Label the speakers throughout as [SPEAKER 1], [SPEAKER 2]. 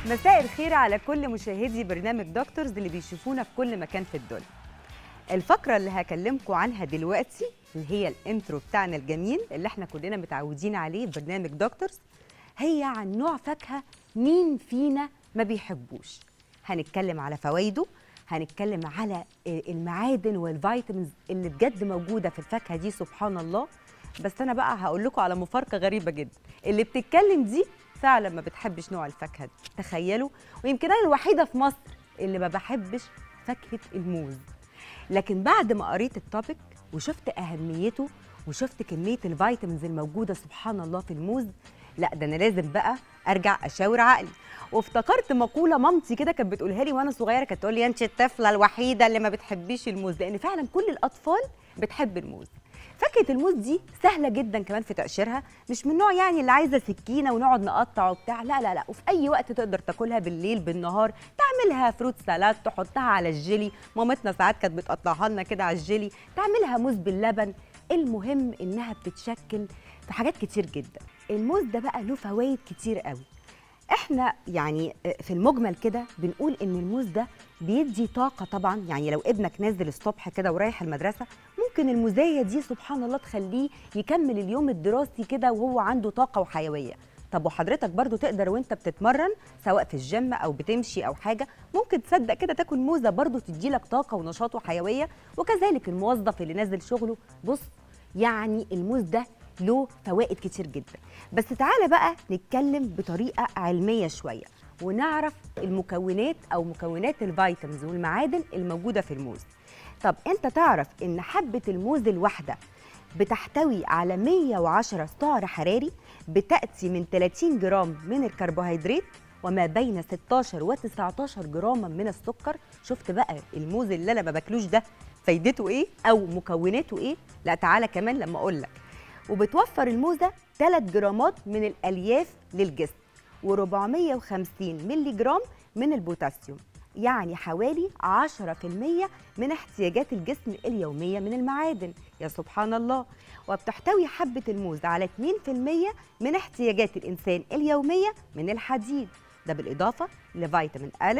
[SPEAKER 1] مساء الخير على كل مشاهدي برنامج دكتورز اللي بيشوفونا في كل مكان في الدنيا الفقرة اللي هكلمكم عنها دلوقتي اللي هي الانترو بتاعنا الجميل اللي احنا كلنا متعودين عليه في برنامج دكتورز هي عن نوع فاكهة مين فينا ما بيحبوش هنتكلم على فوائده هنتكلم على المعادن والفيتامينز اللي بجد موجودة في الفاكهة دي سبحان الله بس انا بقى هقول لكم على مفارقة غريبة جدا اللي بتتكلم دي فعلا ما بتحبش نوع الفاكهة دي تخيلوا ويمكن انا الوحيدة في مصر اللي ما بحبش فاكهة الموز لكن بعد ما قريت التوبيك وشفت اهميته وشفت كميه الفيتامينز الموجوده سبحان الله في الموز لا ده انا لازم بقى ارجع اشاور عقلي وافتكرت مقوله مامتي كده كانت بتقولها لي وانا صغيره كانت تقول لي انت الطفله الوحيده اللي ما بتحبيش الموز لان فعلا كل الاطفال بتحب الموز فاكهه الموز دي سهله جدا كمان في تقشيرها مش من نوع يعني اللي عايزه سكينه ونقعد نقطع وبتاع لا لا لا وفي اي وقت تقدر تاكلها بالليل بالنهار تعملها فروت سالاد تحطها على الجيلي مامتنا ساعات كانت بتقطعها لنا كده على الجيلي تعملها موز باللبن المهم انها بتتشكل في حاجات كتير جدا الموز ده بقى له فوائد كتير قوي احنا يعني في المجمل كده بنقول ان الموز ده بيدي طاقه طبعا يعني لو ابنك نازل الصبح كده ورايح المدرسه ممكن المزايه دي سبحان الله تخليه يكمل اليوم الدراسي كده وهو عنده طاقه وحيويه طب وحضرتك برضو تقدر وانت بتتمرن سواء في الجيم او بتمشي او حاجه ممكن تصدق كده تاكل موزه برضو تديلك طاقه ونشاط وحيويه وكذلك الموظف اللي نازل شغله بص يعني الموز ده له فوائد كتير جدا بس تعالى بقى نتكلم بطريقه علميه شويه ونعرف المكونات او مكونات الفيتامينز والمعادن الموجوده في الموز طب انت تعرف ان حبه الموز الواحده بتحتوي على 110 سعر حراري بتاتي من 30 جرام من الكربوهيدرات وما بين 16 و 19 جراما من السكر شفت بقى الموز اللي انا ما باكلوش ده فايدته ايه او مكوناته ايه لا تعالى كمان لما اقول لك وبتوفر الموزه 3 جرامات من الالياف للجسم و450 مللي جرام من البوتاسيوم يعني حوالي 10% من احتياجات الجسم اليومية من المعادن يا سبحان الله وبتحتوي حبة الموز على 2% من احتياجات الإنسان اليومية من الحديد ده بالإضافة لفيتامين أ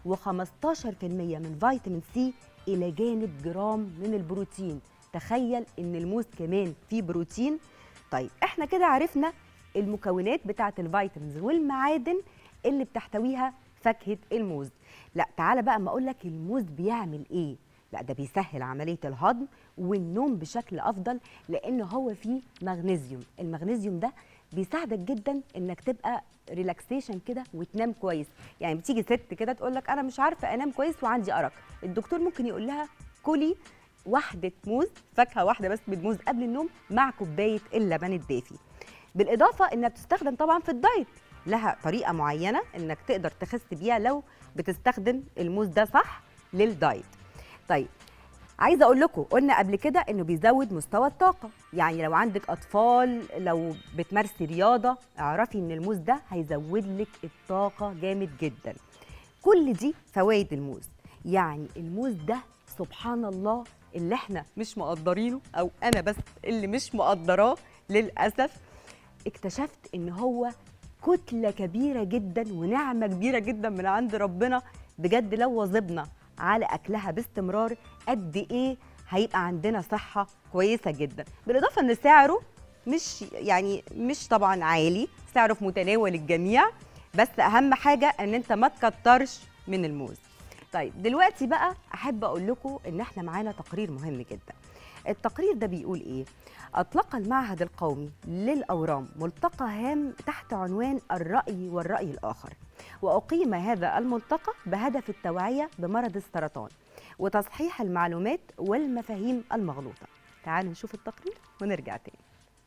[SPEAKER 1] و15% من فيتامين سي إلى جانب جرام من البروتين تخيل إن الموز كمان فيه بروتين طيب احنا كده عرفنا المكونات بتاعة الفيتامينز والمعادن اللي بتحتويها فاكهة الموز لا تعالى بقى ما اقول لك الموز بيعمل ايه لا ده بيسهل عمليه الهضم والنوم بشكل افضل لان هو فيه مغنيسيوم المغنيسيوم ده بيساعدك جدا انك تبقى ريلاكسيشن كده وتنام كويس يعني بتيجي ست كده تقول لك انا مش عارفه انام كويس وعندي ارق الدكتور ممكن يقول لها كلي واحده موز فاكهه واحده بس بالموز قبل النوم مع كوبايه اللبن الدافي بالاضافه انها بتستخدم طبعا في الدايت لها طريقه معينه انك تقدر تخس بيها لو بتستخدم الموز ده صح للدايت طيب عايزه اقول لكم قلنا قبل كده انه بيزود مستوى الطاقه يعني لو عندك اطفال لو بتمارسي رياضه اعرفي ان الموز ده هيزود لك الطاقه جامد جدا كل دي فوائد الموز يعني الموز ده سبحان الله اللي احنا مش مقدرينه او انا بس اللي مش مقدراه للاسف اكتشفت ان هو كتلة كبيرة جدا ونعمة كبيرة جدا من عند ربنا بجد لو واظبنا على أكلها باستمرار قد إيه هيبقى عندنا صحة كويسة جدا بالإضافة إن سعره مش يعني مش طبعا عالي سعره في متناول الجميع بس أهم حاجة إن أنت ما تكترش من الموز طيب دلوقتي بقى أحب أقول لكم إن إحنا معانا تقرير مهم جدا التقرير ده بيقول إيه أطلق المعهد القومي للأورام ملتقى هام تحت عنوان الرأي والرأي الآخر وأقيم هذا الملتقى بهدف التوعية بمرض السرطان وتصحيح المعلومات والمفاهيم المغلوطة تعالوا نشوف التقرير ونرجع تاني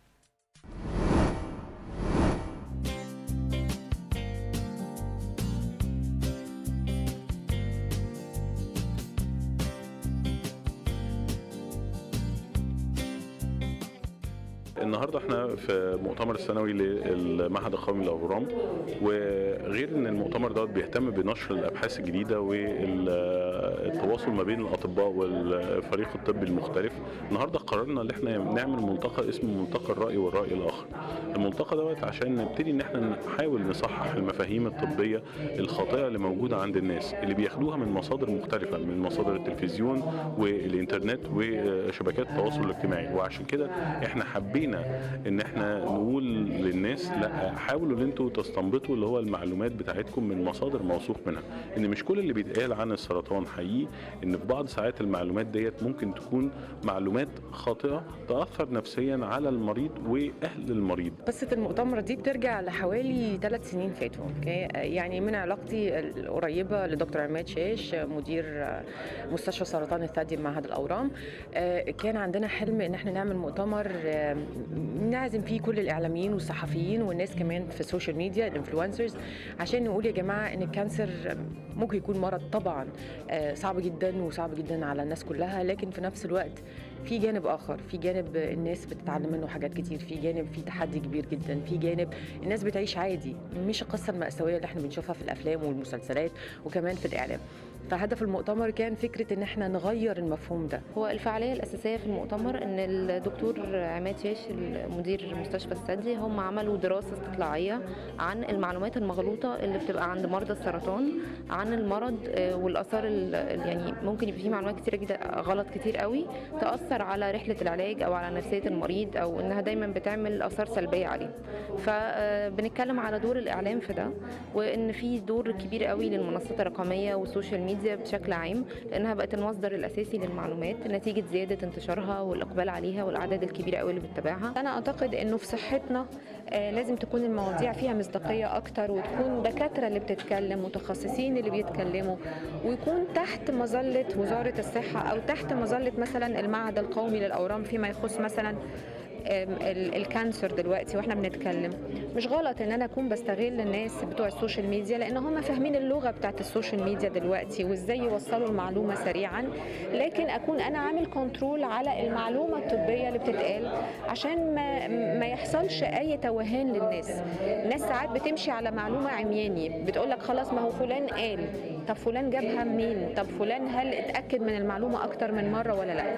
[SPEAKER 2] النهارده احنا في المؤتمر السنوي للمعهد القومي للاورام وغير ان المؤتمر دوت بيهتم بنشر الابحاث الجديده والتواصل ما بين الاطباء والفريق الطبي المختلف النهارده قررنا ان احنا نعمل ملتقى اسمه ملتقى الراي والراي الاخر الملتقى دوت عشان نبتدي ان احنا نحاول نصحح المفاهيم الطبيه الخاطئه اللي موجوده عند الناس اللي بياخدوها من مصادر مختلفه من مصادر التلفزيون والانترنت وشبكات التواصل الاجتماعي وعشان كده احنا حبينا ان احنا نقول للناس لا حاولوا ان انتوا تستنبطوا اللي هو المعلومات بتاعتكم من مصادر موثوق منها ان مش كل اللي بيتقال عن السرطان حقيقي ان في بعض ساعات المعلومات ديت ممكن تكون معلومات خاطئه تاثر نفسيا على المريض واهل المريض
[SPEAKER 3] قصة المؤتمر دي بترجع لحوالي ثلاث سنين فاتوا اوكي يعني من علاقتي القريبة لدكتور عماد شاش مدير مستشفى سرطان الثدي بمعهد الأورام كان عندنا حلم ان احنا نعمل مؤتمر نعزم فيه كل الإعلاميين والصحفيين والناس كمان في السوشيال ميديا الانفلونسرز عشان نقول يا جماعة ان الكانسر ممكن يكون مرض طبعا صعب جدا وصعب جدا على الناس كلها لكن في نفس الوقت في جانب اخر في جانب الناس بتتعلم منه حاجات كتير في جانب في تحدي كبير جدا في جانب الناس بتعيش عادي مش القصه المأساويه اللي احنا بنشوفها في الافلام والمسلسلات وكمان في الاعلام فهدف المؤتمر كان فكره ان احنا نغير المفهوم ده
[SPEAKER 4] هو الفعاليه الاساسيه في المؤتمر ان الدكتور عماد شاش مدير مستشفى الثدي هم عملوا دراسه استطلاعيه عن المعلومات المغلوطه اللي بتبقى عند مرضى السرطان عن المرض والاثار يعني ممكن يبقى في معلومات كتيره جدا غلط كتير قوي تاثر على رحله العلاج او على نفسيه المريض او انها دايما بتعمل اثار سلبيه عليه فبنتكلم على دور الاعلام في ده وان في دور كبير قوي للمنصات الرقميه والسوشيال ميديا بشكل عام لانها بقت المصدر الاساسي للمعلومات نتيجه زياده انتشارها والاقبال عليها والاعداد الكبيره قوي اللي بتتابعها
[SPEAKER 5] انا اعتقد انه في صحتنا لازم تكون المواضيع فيها مصداقيه اكتر وتكون دكاتره اللي بتتكلم متخصصين اللي بيتكلموا ويكون تحت مظله وزاره الصحه او تحت مظله مثلا المعهد القومي للاورام فيما يخص مثلا الكانسر دلوقتي واحنا بنتكلم مش غلط ان انا اكون بستغل الناس بتوع السوشيال ميديا لان هم فاهمين اللغه بتاعت السوشيال ميديا دلوقتي وازاي يوصلوا المعلومه سريعا لكن اكون انا عامل كنترول على المعلومه الطبيه اللي بتتقال عشان ما, ما يحصلش اي توهان للناس الناس ساعات بتمشي على معلومه عمياني بتقول لك خلاص ما هو فلان قال طب فلان جابها منين طب فلان هل اتاكد من المعلومه اكتر من مره ولا لا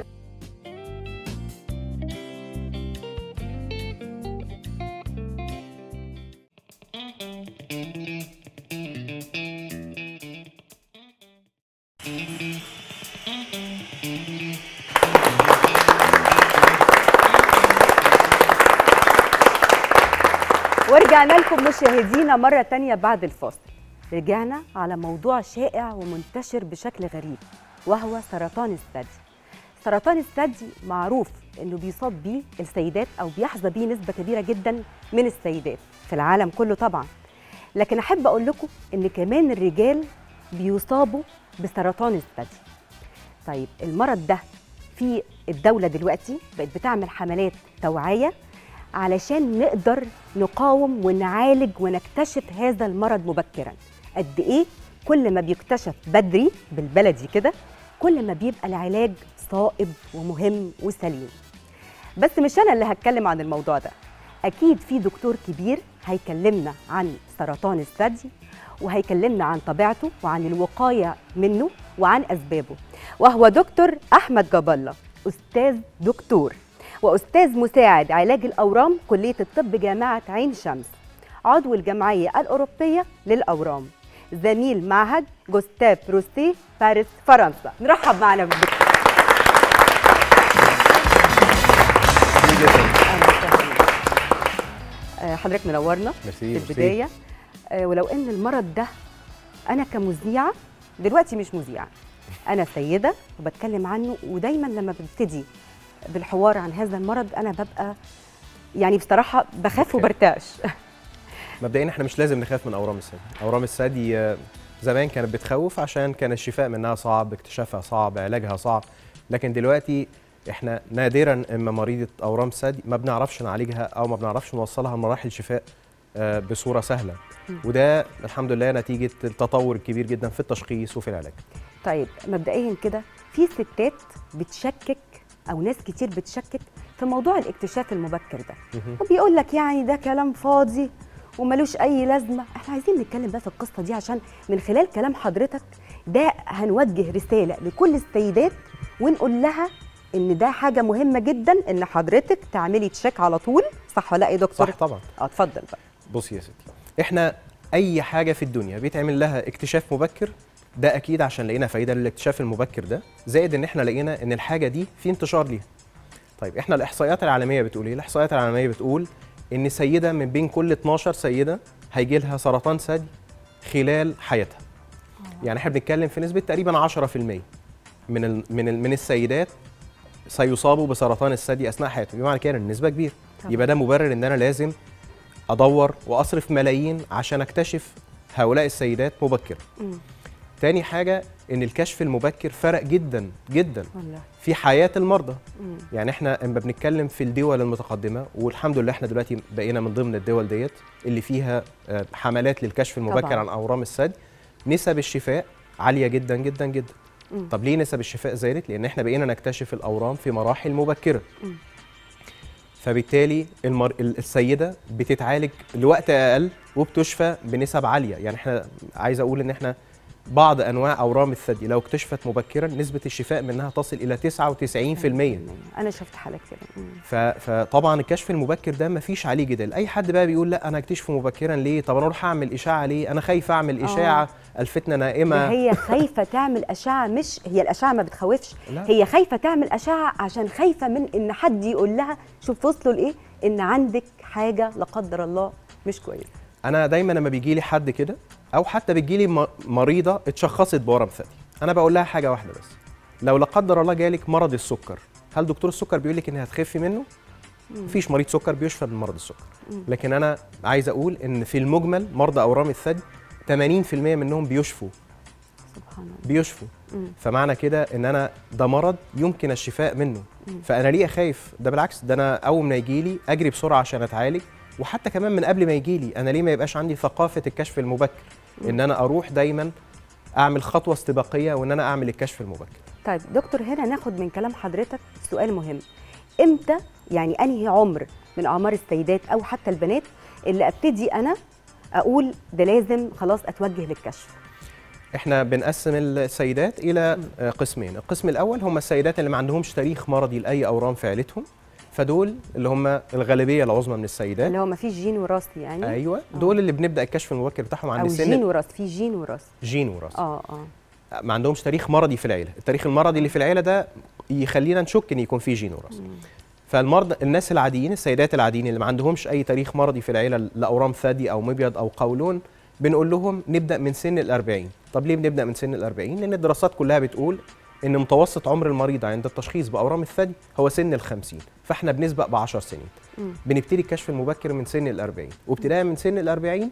[SPEAKER 1] ورجعنا لكم مشاهدينا مرة تانية بعد الفاصل رجعنا على موضوع شائع ومنتشر بشكل غريب وهو سرطان الثدي سرطان الثدي معروف انه بيصاب بيه السيدات او بيحظى بيه نسبة كبيرة جدا من السيدات في العالم كله طبعا لكن احب اقول لكم ان كمان الرجال بيصابوا بسرطان الثدي طيب المرض ده في الدولة دلوقتي بقت بتعمل حملات توعية علشان نقدر نقاوم ونعالج ونكتشف هذا المرض مبكرا قد ايه كل ما بيكتشف بدري بالبلدي كده كل ما بيبقى العلاج صائب ومهم وسليم بس مش انا اللي هتكلم عن الموضوع ده اكيد في دكتور كبير هيكلمنا عن سرطان الثدي وهيكلمنا عن طبيعته وعن الوقايه منه وعن اسبابه وهو دكتور احمد جاب الله استاذ دكتور واستاذ مساعد علاج الاورام كليه الطب جامعه عين شمس عضو الجمعيه الاوروبيه للاورام زميل معهد جوستاف روستي باريس فرنسا نرحب معنا بالدكتور حضرتك منورنا
[SPEAKER 6] ميرسي
[SPEAKER 1] في البدايه آه، ولو ان المرض ده انا كمذيعه دلوقتي مش مذيعه انا سيده وبتكلم عنه ودايما لما ببتدي بالحوار عن هذا المرض انا ببقى يعني بصراحه بخاف وبرتعش
[SPEAKER 6] مبدئيا احنا مش لازم نخاف من اورام الثدي اورام الثدي آه، زمان كانت بتخوف عشان كان الشفاء منها صعب اكتشافها صعب علاجها صعب لكن دلوقتي احنا نادرا اما مريضه اورام الثدي ما بنعرفش نعالجها او ما بنعرفش نوصلها لمراحل شفاء آه، بصوره سهله وده الحمد لله نتيجه التطور الكبير جدا في التشخيص وفي العلاج
[SPEAKER 1] طيب مبدئيا كده في ستات بتشكك او ناس كتير بتشكك في موضوع الاكتشاف المبكر ده
[SPEAKER 6] مهم.
[SPEAKER 1] وبيقول لك يعني ده كلام فاضي وملوش اي لازمه احنا عايزين نتكلم بقى في القصه دي عشان من خلال كلام حضرتك ده هنوجه رساله لكل السيدات ونقول لها ان ده حاجه مهمه جدا ان حضرتك تعملي تشيك على طول صح ولا ايه يا دكتور
[SPEAKER 6] صح طبعا
[SPEAKER 1] اه اتفضل بقى
[SPEAKER 6] بصي يا ستي احنا اي حاجه في الدنيا بيتعمل لها اكتشاف مبكر ده اكيد عشان لقينا فايده للاكتشاف المبكر ده زائد ان احنا لقينا ان الحاجه دي في انتشار ليها طيب احنا الاحصائيات العالميه بتقول ايه الاحصائيات العالميه بتقول ان سيده من بين كل 12 سيده هيجي لها سرطان ثدي خلال حياتها يعني احنا بنتكلم في نسبه تقريبا 10% من ال من ال من السيدات سيصابوا بسرطان الثدي اثناء حياتهم بمعنى كده إن النسبه كبيره
[SPEAKER 1] طبعاً.
[SPEAKER 6] يبقى ده مبرر ان انا لازم ادور واصرف ملايين عشان اكتشف هؤلاء السيدات مبكرا
[SPEAKER 1] مم.
[SPEAKER 6] تاني حاجه ان الكشف المبكر فرق جدا جدا
[SPEAKER 1] والله
[SPEAKER 6] في حياه المرضى
[SPEAKER 1] مم.
[SPEAKER 6] يعني احنا اما بنتكلم في الدول المتقدمه والحمد لله احنا دلوقتي بقينا من ضمن الدول ديت اللي فيها آه، حملات للكشف المبكر
[SPEAKER 1] طبعاً.
[SPEAKER 6] عن اورام الثدي نسب الشفاء عاليه جدا جدا جدا
[SPEAKER 1] مم.
[SPEAKER 6] طب ليه نسب الشفاء زادت لان احنا بقينا نكتشف الاورام في مراحل مبكره
[SPEAKER 1] مم.
[SPEAKER 6] فبالتالي المر... ال- السيده بتتعالج لوقت اقل وبتشفى بنسب عاليه يعني احنا عايز اقول ان احنا بعض انواع اورام الثدي لو اكتشفت مبكرا نسبه الشفاء منها تصل الى 99%
[SPEAKER 1] انا شفت حالات كده مم.
[SPEAKER 6] ف- فطبعا الكشف المبكر ده مفيش عليه جدال اي حد بقى بيقول لا انا اكتشفه مبكرا ليه طب انا اروح اعمل اشاعه ليه انا خايف اعمل
[SPEAKER 1] آه.
[SPEAKER 6] اشاعه الفتنه
[SPEAKER 1] ده
[SPEAKER 6] نائمه
[SPEAKER 1] هي خايفه تعمل اشعه مش هي الاشعه ما بتخوفش
[SPEAKER 6] لا.
[SPEAKER 1] هي خايفه تعمل اشعه عشان خايفه من ان حد يقول لها شوف وصلوا لايه ان عندك حاجه لا قدر الله مش كويسه
[SPEAKER 6] انا دايما لما بيجي لي حد كده او حتى بيجي لي م- مريضه اتشخصت بورم ثدي انا بقول لها حاجه واحده بس لو لا قدر الله جالك مرض السكر هل دكتور السكر بيقول لك ان هتخفي منه مفيش مريض سكر بيشفى من مرض السكر لكن انا عايز اقول ان في المجمل مرضى اورام الثدي 80% منهم بيشفوا
[SPEAKER 1] سبحان الله
[SPEAKER 6] بيشفوا
[SPEAKER 1] مم.
[SPEAKER 6] فمعنى كده ان انا ده مرض يمكن الشفاء منه فانا ليه اخاف ده بالعكس ده انا اول ما يجي لي اجري بسرعه عشان اتعالج وحتى كمان من قبل ما يجي لي انا ليه ما يبقاش عندي ثقافه الكشف المبكر ان انا اروح دايما اعمل خطوه استباقيه وان انا اعمل الكشف المبكر
[SPEAKER 1] طيب دكتور هنا ناخد من كلام حضرتك سؤال مهم امتى يعني انهي عمر من اعمار السيدات او حتى البنات اللي ابتدي انا اقول ده لازم خلاص اتوجه للكشف
[SPEAKER 6] احنا بنقسم السيدات الى آه، قسمين القسم الاول هم السيدات اللي ما عندهمش تاريخ مرضي لاي اورام في عيلتهم فدول اللي هم الغالبيه العظمى من السيدات
[SPEAKER 1] اللي هو ما فيش جين وراثي يعني
[SPEAKER 6] ايوه دول اللي بنبدا الكشف المبكر بتاعهم عند
[SPEAKER 1] او
[SPEAKER 6] سن
[SPEAKER 1] جين وراثي في جين وراثي
[SPEAKER 6] جين وراثي
[SPEAKER 1] اه اه
[SPEAKER 6] ما عندهمش تاريخ مرضي في العيله التاريخ المرضي اللي في العيله ده يخلينا نشك ان يكون في جين وراثي فالمرضى الناس العاديين السيدات العاديين اللي ما عندهمش اي تاريخ مرضي في العيله لاورام ثدي او مبيض او قولون بنقول لهم نبدا من سن ال40 طب ليه بنبدا من سن ال40 لان الدراسات كلها بتقول ان متوسط عمر المريض عند التشخيص باورام الثدي هو سن ال50 فاحنا بنسبق ب 10 سنين
[SPEAKER 1] مم.
[SPEAKER 6] بنبتدي الكشف المبكر من سن ال40 وابتداء من سن ال40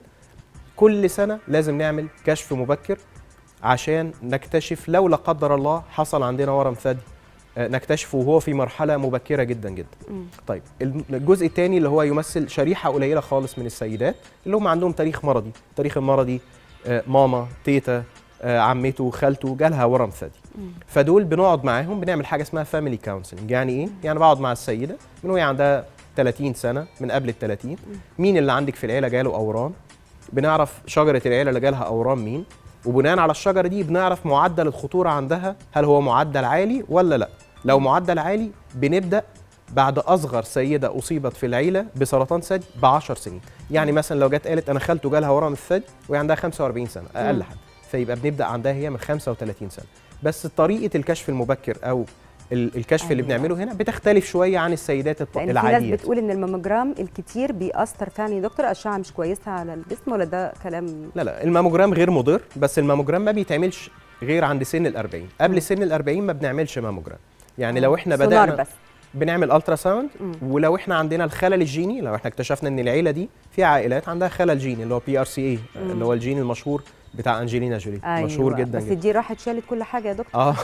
[SPEAKER 6] كل سنه لازم نعمل كشف مبكر عشان نكتشف لو لا قدر الله حصل عندنا ورم ثدي آه، نكتشفه وهو في مرحله مبكره جدا جدا
[SPEAKER 1] مم.
[SPEAKER 6] طيب الم- الجزء الثاني اللي هو يمثل شريحه قليله خالص من السيدات اللي هم عندهم تاريخ مرضي التاريخ المرضي آه، ماما تيتا آه، عمته خالته جالها ورم ثدي فدول بنقعد معاهم بنعمل حاجه اسمها فاميلي كونسلنج يعني ايه يعني بقعد مع السيده من وهي عندها 30 سنه من قبل ال 30 مين اللي عندك في العيله جاله اورام بنعرف شجره العيله اللي جالها اورام مين وبناء على الشجره دي بنعرف معدل الخطوره عندها هل هو معدل عالي ولا لا لو معدل عالي بنبدا بعد اصغر سيده اصيبت في العيله بسرطان ثدي ب 10 سنين يعني مثلا لو جت قالت انا خالته جالها ورم الثدي وهي عندها 45 سنه اقل
[SPEAKER 1] مم.
[SPEAKER 6] حد فيبقى بنبدا عندها هي من 35 سنه بس طريقه الكشف المبكر او ال- الكشف اللي
[SPEAKER 1] أيوة.
[SPEAKER 6] بنعمله هنا بتختلف شويه عن السيدات الط-
[SPEAKER 1] لان في ناس
[SPEAKER 6] العاديات
[SPEAKER 1] بتقول ان الماموجرام الكتير بيأثر فعلا يا دكتور اشعه مش كويسه على الجسم ولا ده كلام
[SPEAKER 6] لا لا الماموجرام غير مضر بس الماموجرام ما بيتعملش غير عند سن ال 40 قبل سن ال 40 ما بنعملش ماموجرام يعني لو احنا
[SPEAKER 1] سونار
[SPEAKER 6] بدانا
[SPEAKER 1] بس
[SPEAKER 6] بنعمل الترا ساوند
[SPEAKER 1] مم.
[SPEAKER 6] ولو احنا عندنا الخلل الجيني لو احنا اكتشفنا ان العيله دي في عائلات عندها خلل جيني اللي هو بي ار سي اي اللي هو الجين المشهور بتاع انجلينا جولي
[SPEAKER 1] أيوة.
[SPEAKER 6] مشهور جدا
[SPEAKER 1] بس
[SPEAKER 6] جدا
[SPEAKER 1] دي راحت شالت كل حاجه يا دكتور
[SPEAKER 6] اه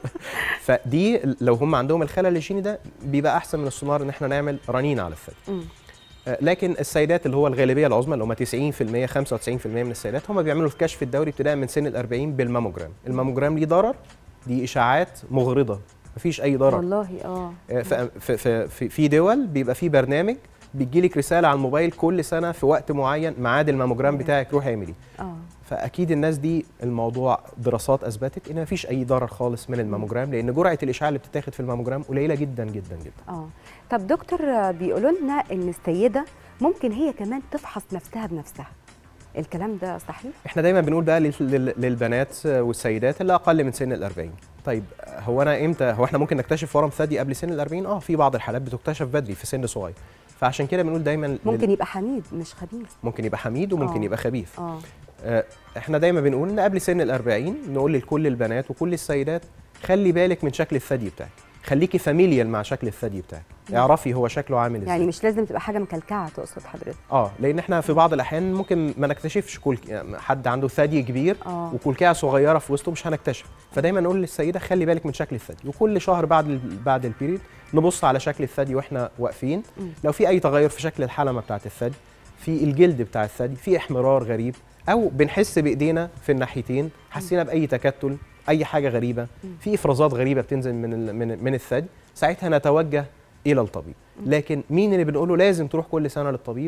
[SPEAKER 6] فدي لو هم عندهم الخلل الجيني ده بيبقى احسن من السونار ان احنا نعمل رنين على الثدي
[SPEAKER 1] مم.
[SPEAKER 6] آه، لكن السيدات اللي هو الغالبيه العظمى اللي هم 90% 95% من السيدات هم بيعملوا الكشف الدوري ابتداء من سن ال 40 بالماموجرام الماموجرام ليه ضرر دي اشاعات مغرضه مفيش اي ضرر
[SPEAKER 1] والله اه
[SPEAKER 6] آه، ف- ف- ف- في في دول بيبقى في برنامج بيجي لك رساله على الموبايل كل سنه في وقت معين ميعاد الماموجرام بتاعك روح اعمليه
[SPEAKER 1] اه
[SPEAKER 6] فاكيد الناس دي الموضوع دراسات اثبتت ان مفيش اي ضرر خالص من الماموجرام لان جرعه الاشعاع اللي بتتاخد في الماموجرام قليله جدا جدا جدا
[SPEAKER 1] اه طب دكتور آه، بيقولوا لنا ان السيده ممكن هي كمان تفحص نفسها بنفسها الكلام ده صحيح
[SPEAKER 6] احنا دايما بنقول بقى لل- لل- للبنات والسيدات اللي اقل من سن ال 40 طيب هو انا امتى هو احنا ممكن نكتشف ورم ثدي قبل سن ال 40 اه في بعض الحالات بتكتشف بدري في سن صغير فعشان كده بنقول دايما لل-
[SPEAKER 1] ممكن يبقى حميد مش خبيث
[SPEAKER 6] ممكن يبقى حميد وممكن
[SPEAKER 1] آه.
[SPEAKER 6] يبقى خبيث
[SPEAKER 1] اه
[SPEAKER 6] آه، احنا دايما بنقول ان قبل سن ال 40 نقول لكل البنات وكل السيدات خلي بالك من شكل الثدي بتاعك خليكي فاميليال مع شكل الثدي بتاعك اعرفي هو شكله عامل ازاي
[SPEAKER 1] يعني مش لازم تبقى حاجه مكلكعه تقصد حضرتك
[SPEAKER 6] اه لان احنا في بعض الاحيان ممكن ما نكتشفش كل يعني حد عنده ثدي كبير
[SPEAKER 1] آه.
[SPEAKER 6] وكلكعه صغيره في وسطه مش هنكتشف فدايما نقول للسيده خلي بالك من شكل الثدي وكل شهر بعد ال- بعد البيريد نبص على شكل الثدي واحنا واقفين
[SPEAKER 1] مم.
[SPEAKER 6] لو في اي تغير في شكل الحلمه بتاعه الثدي في الجلد بتاع الثدي في احمرار غريب او بنحس بايدينا في الناحيتين حسينا باي تكتل اي حاجه غريبه في افرازات غريبه بتنزل من ال- من من الثدي ساعتها نتوجه الى الطبيب لكن مين اللي بنقوله لازم تروح كل سنه للطبيب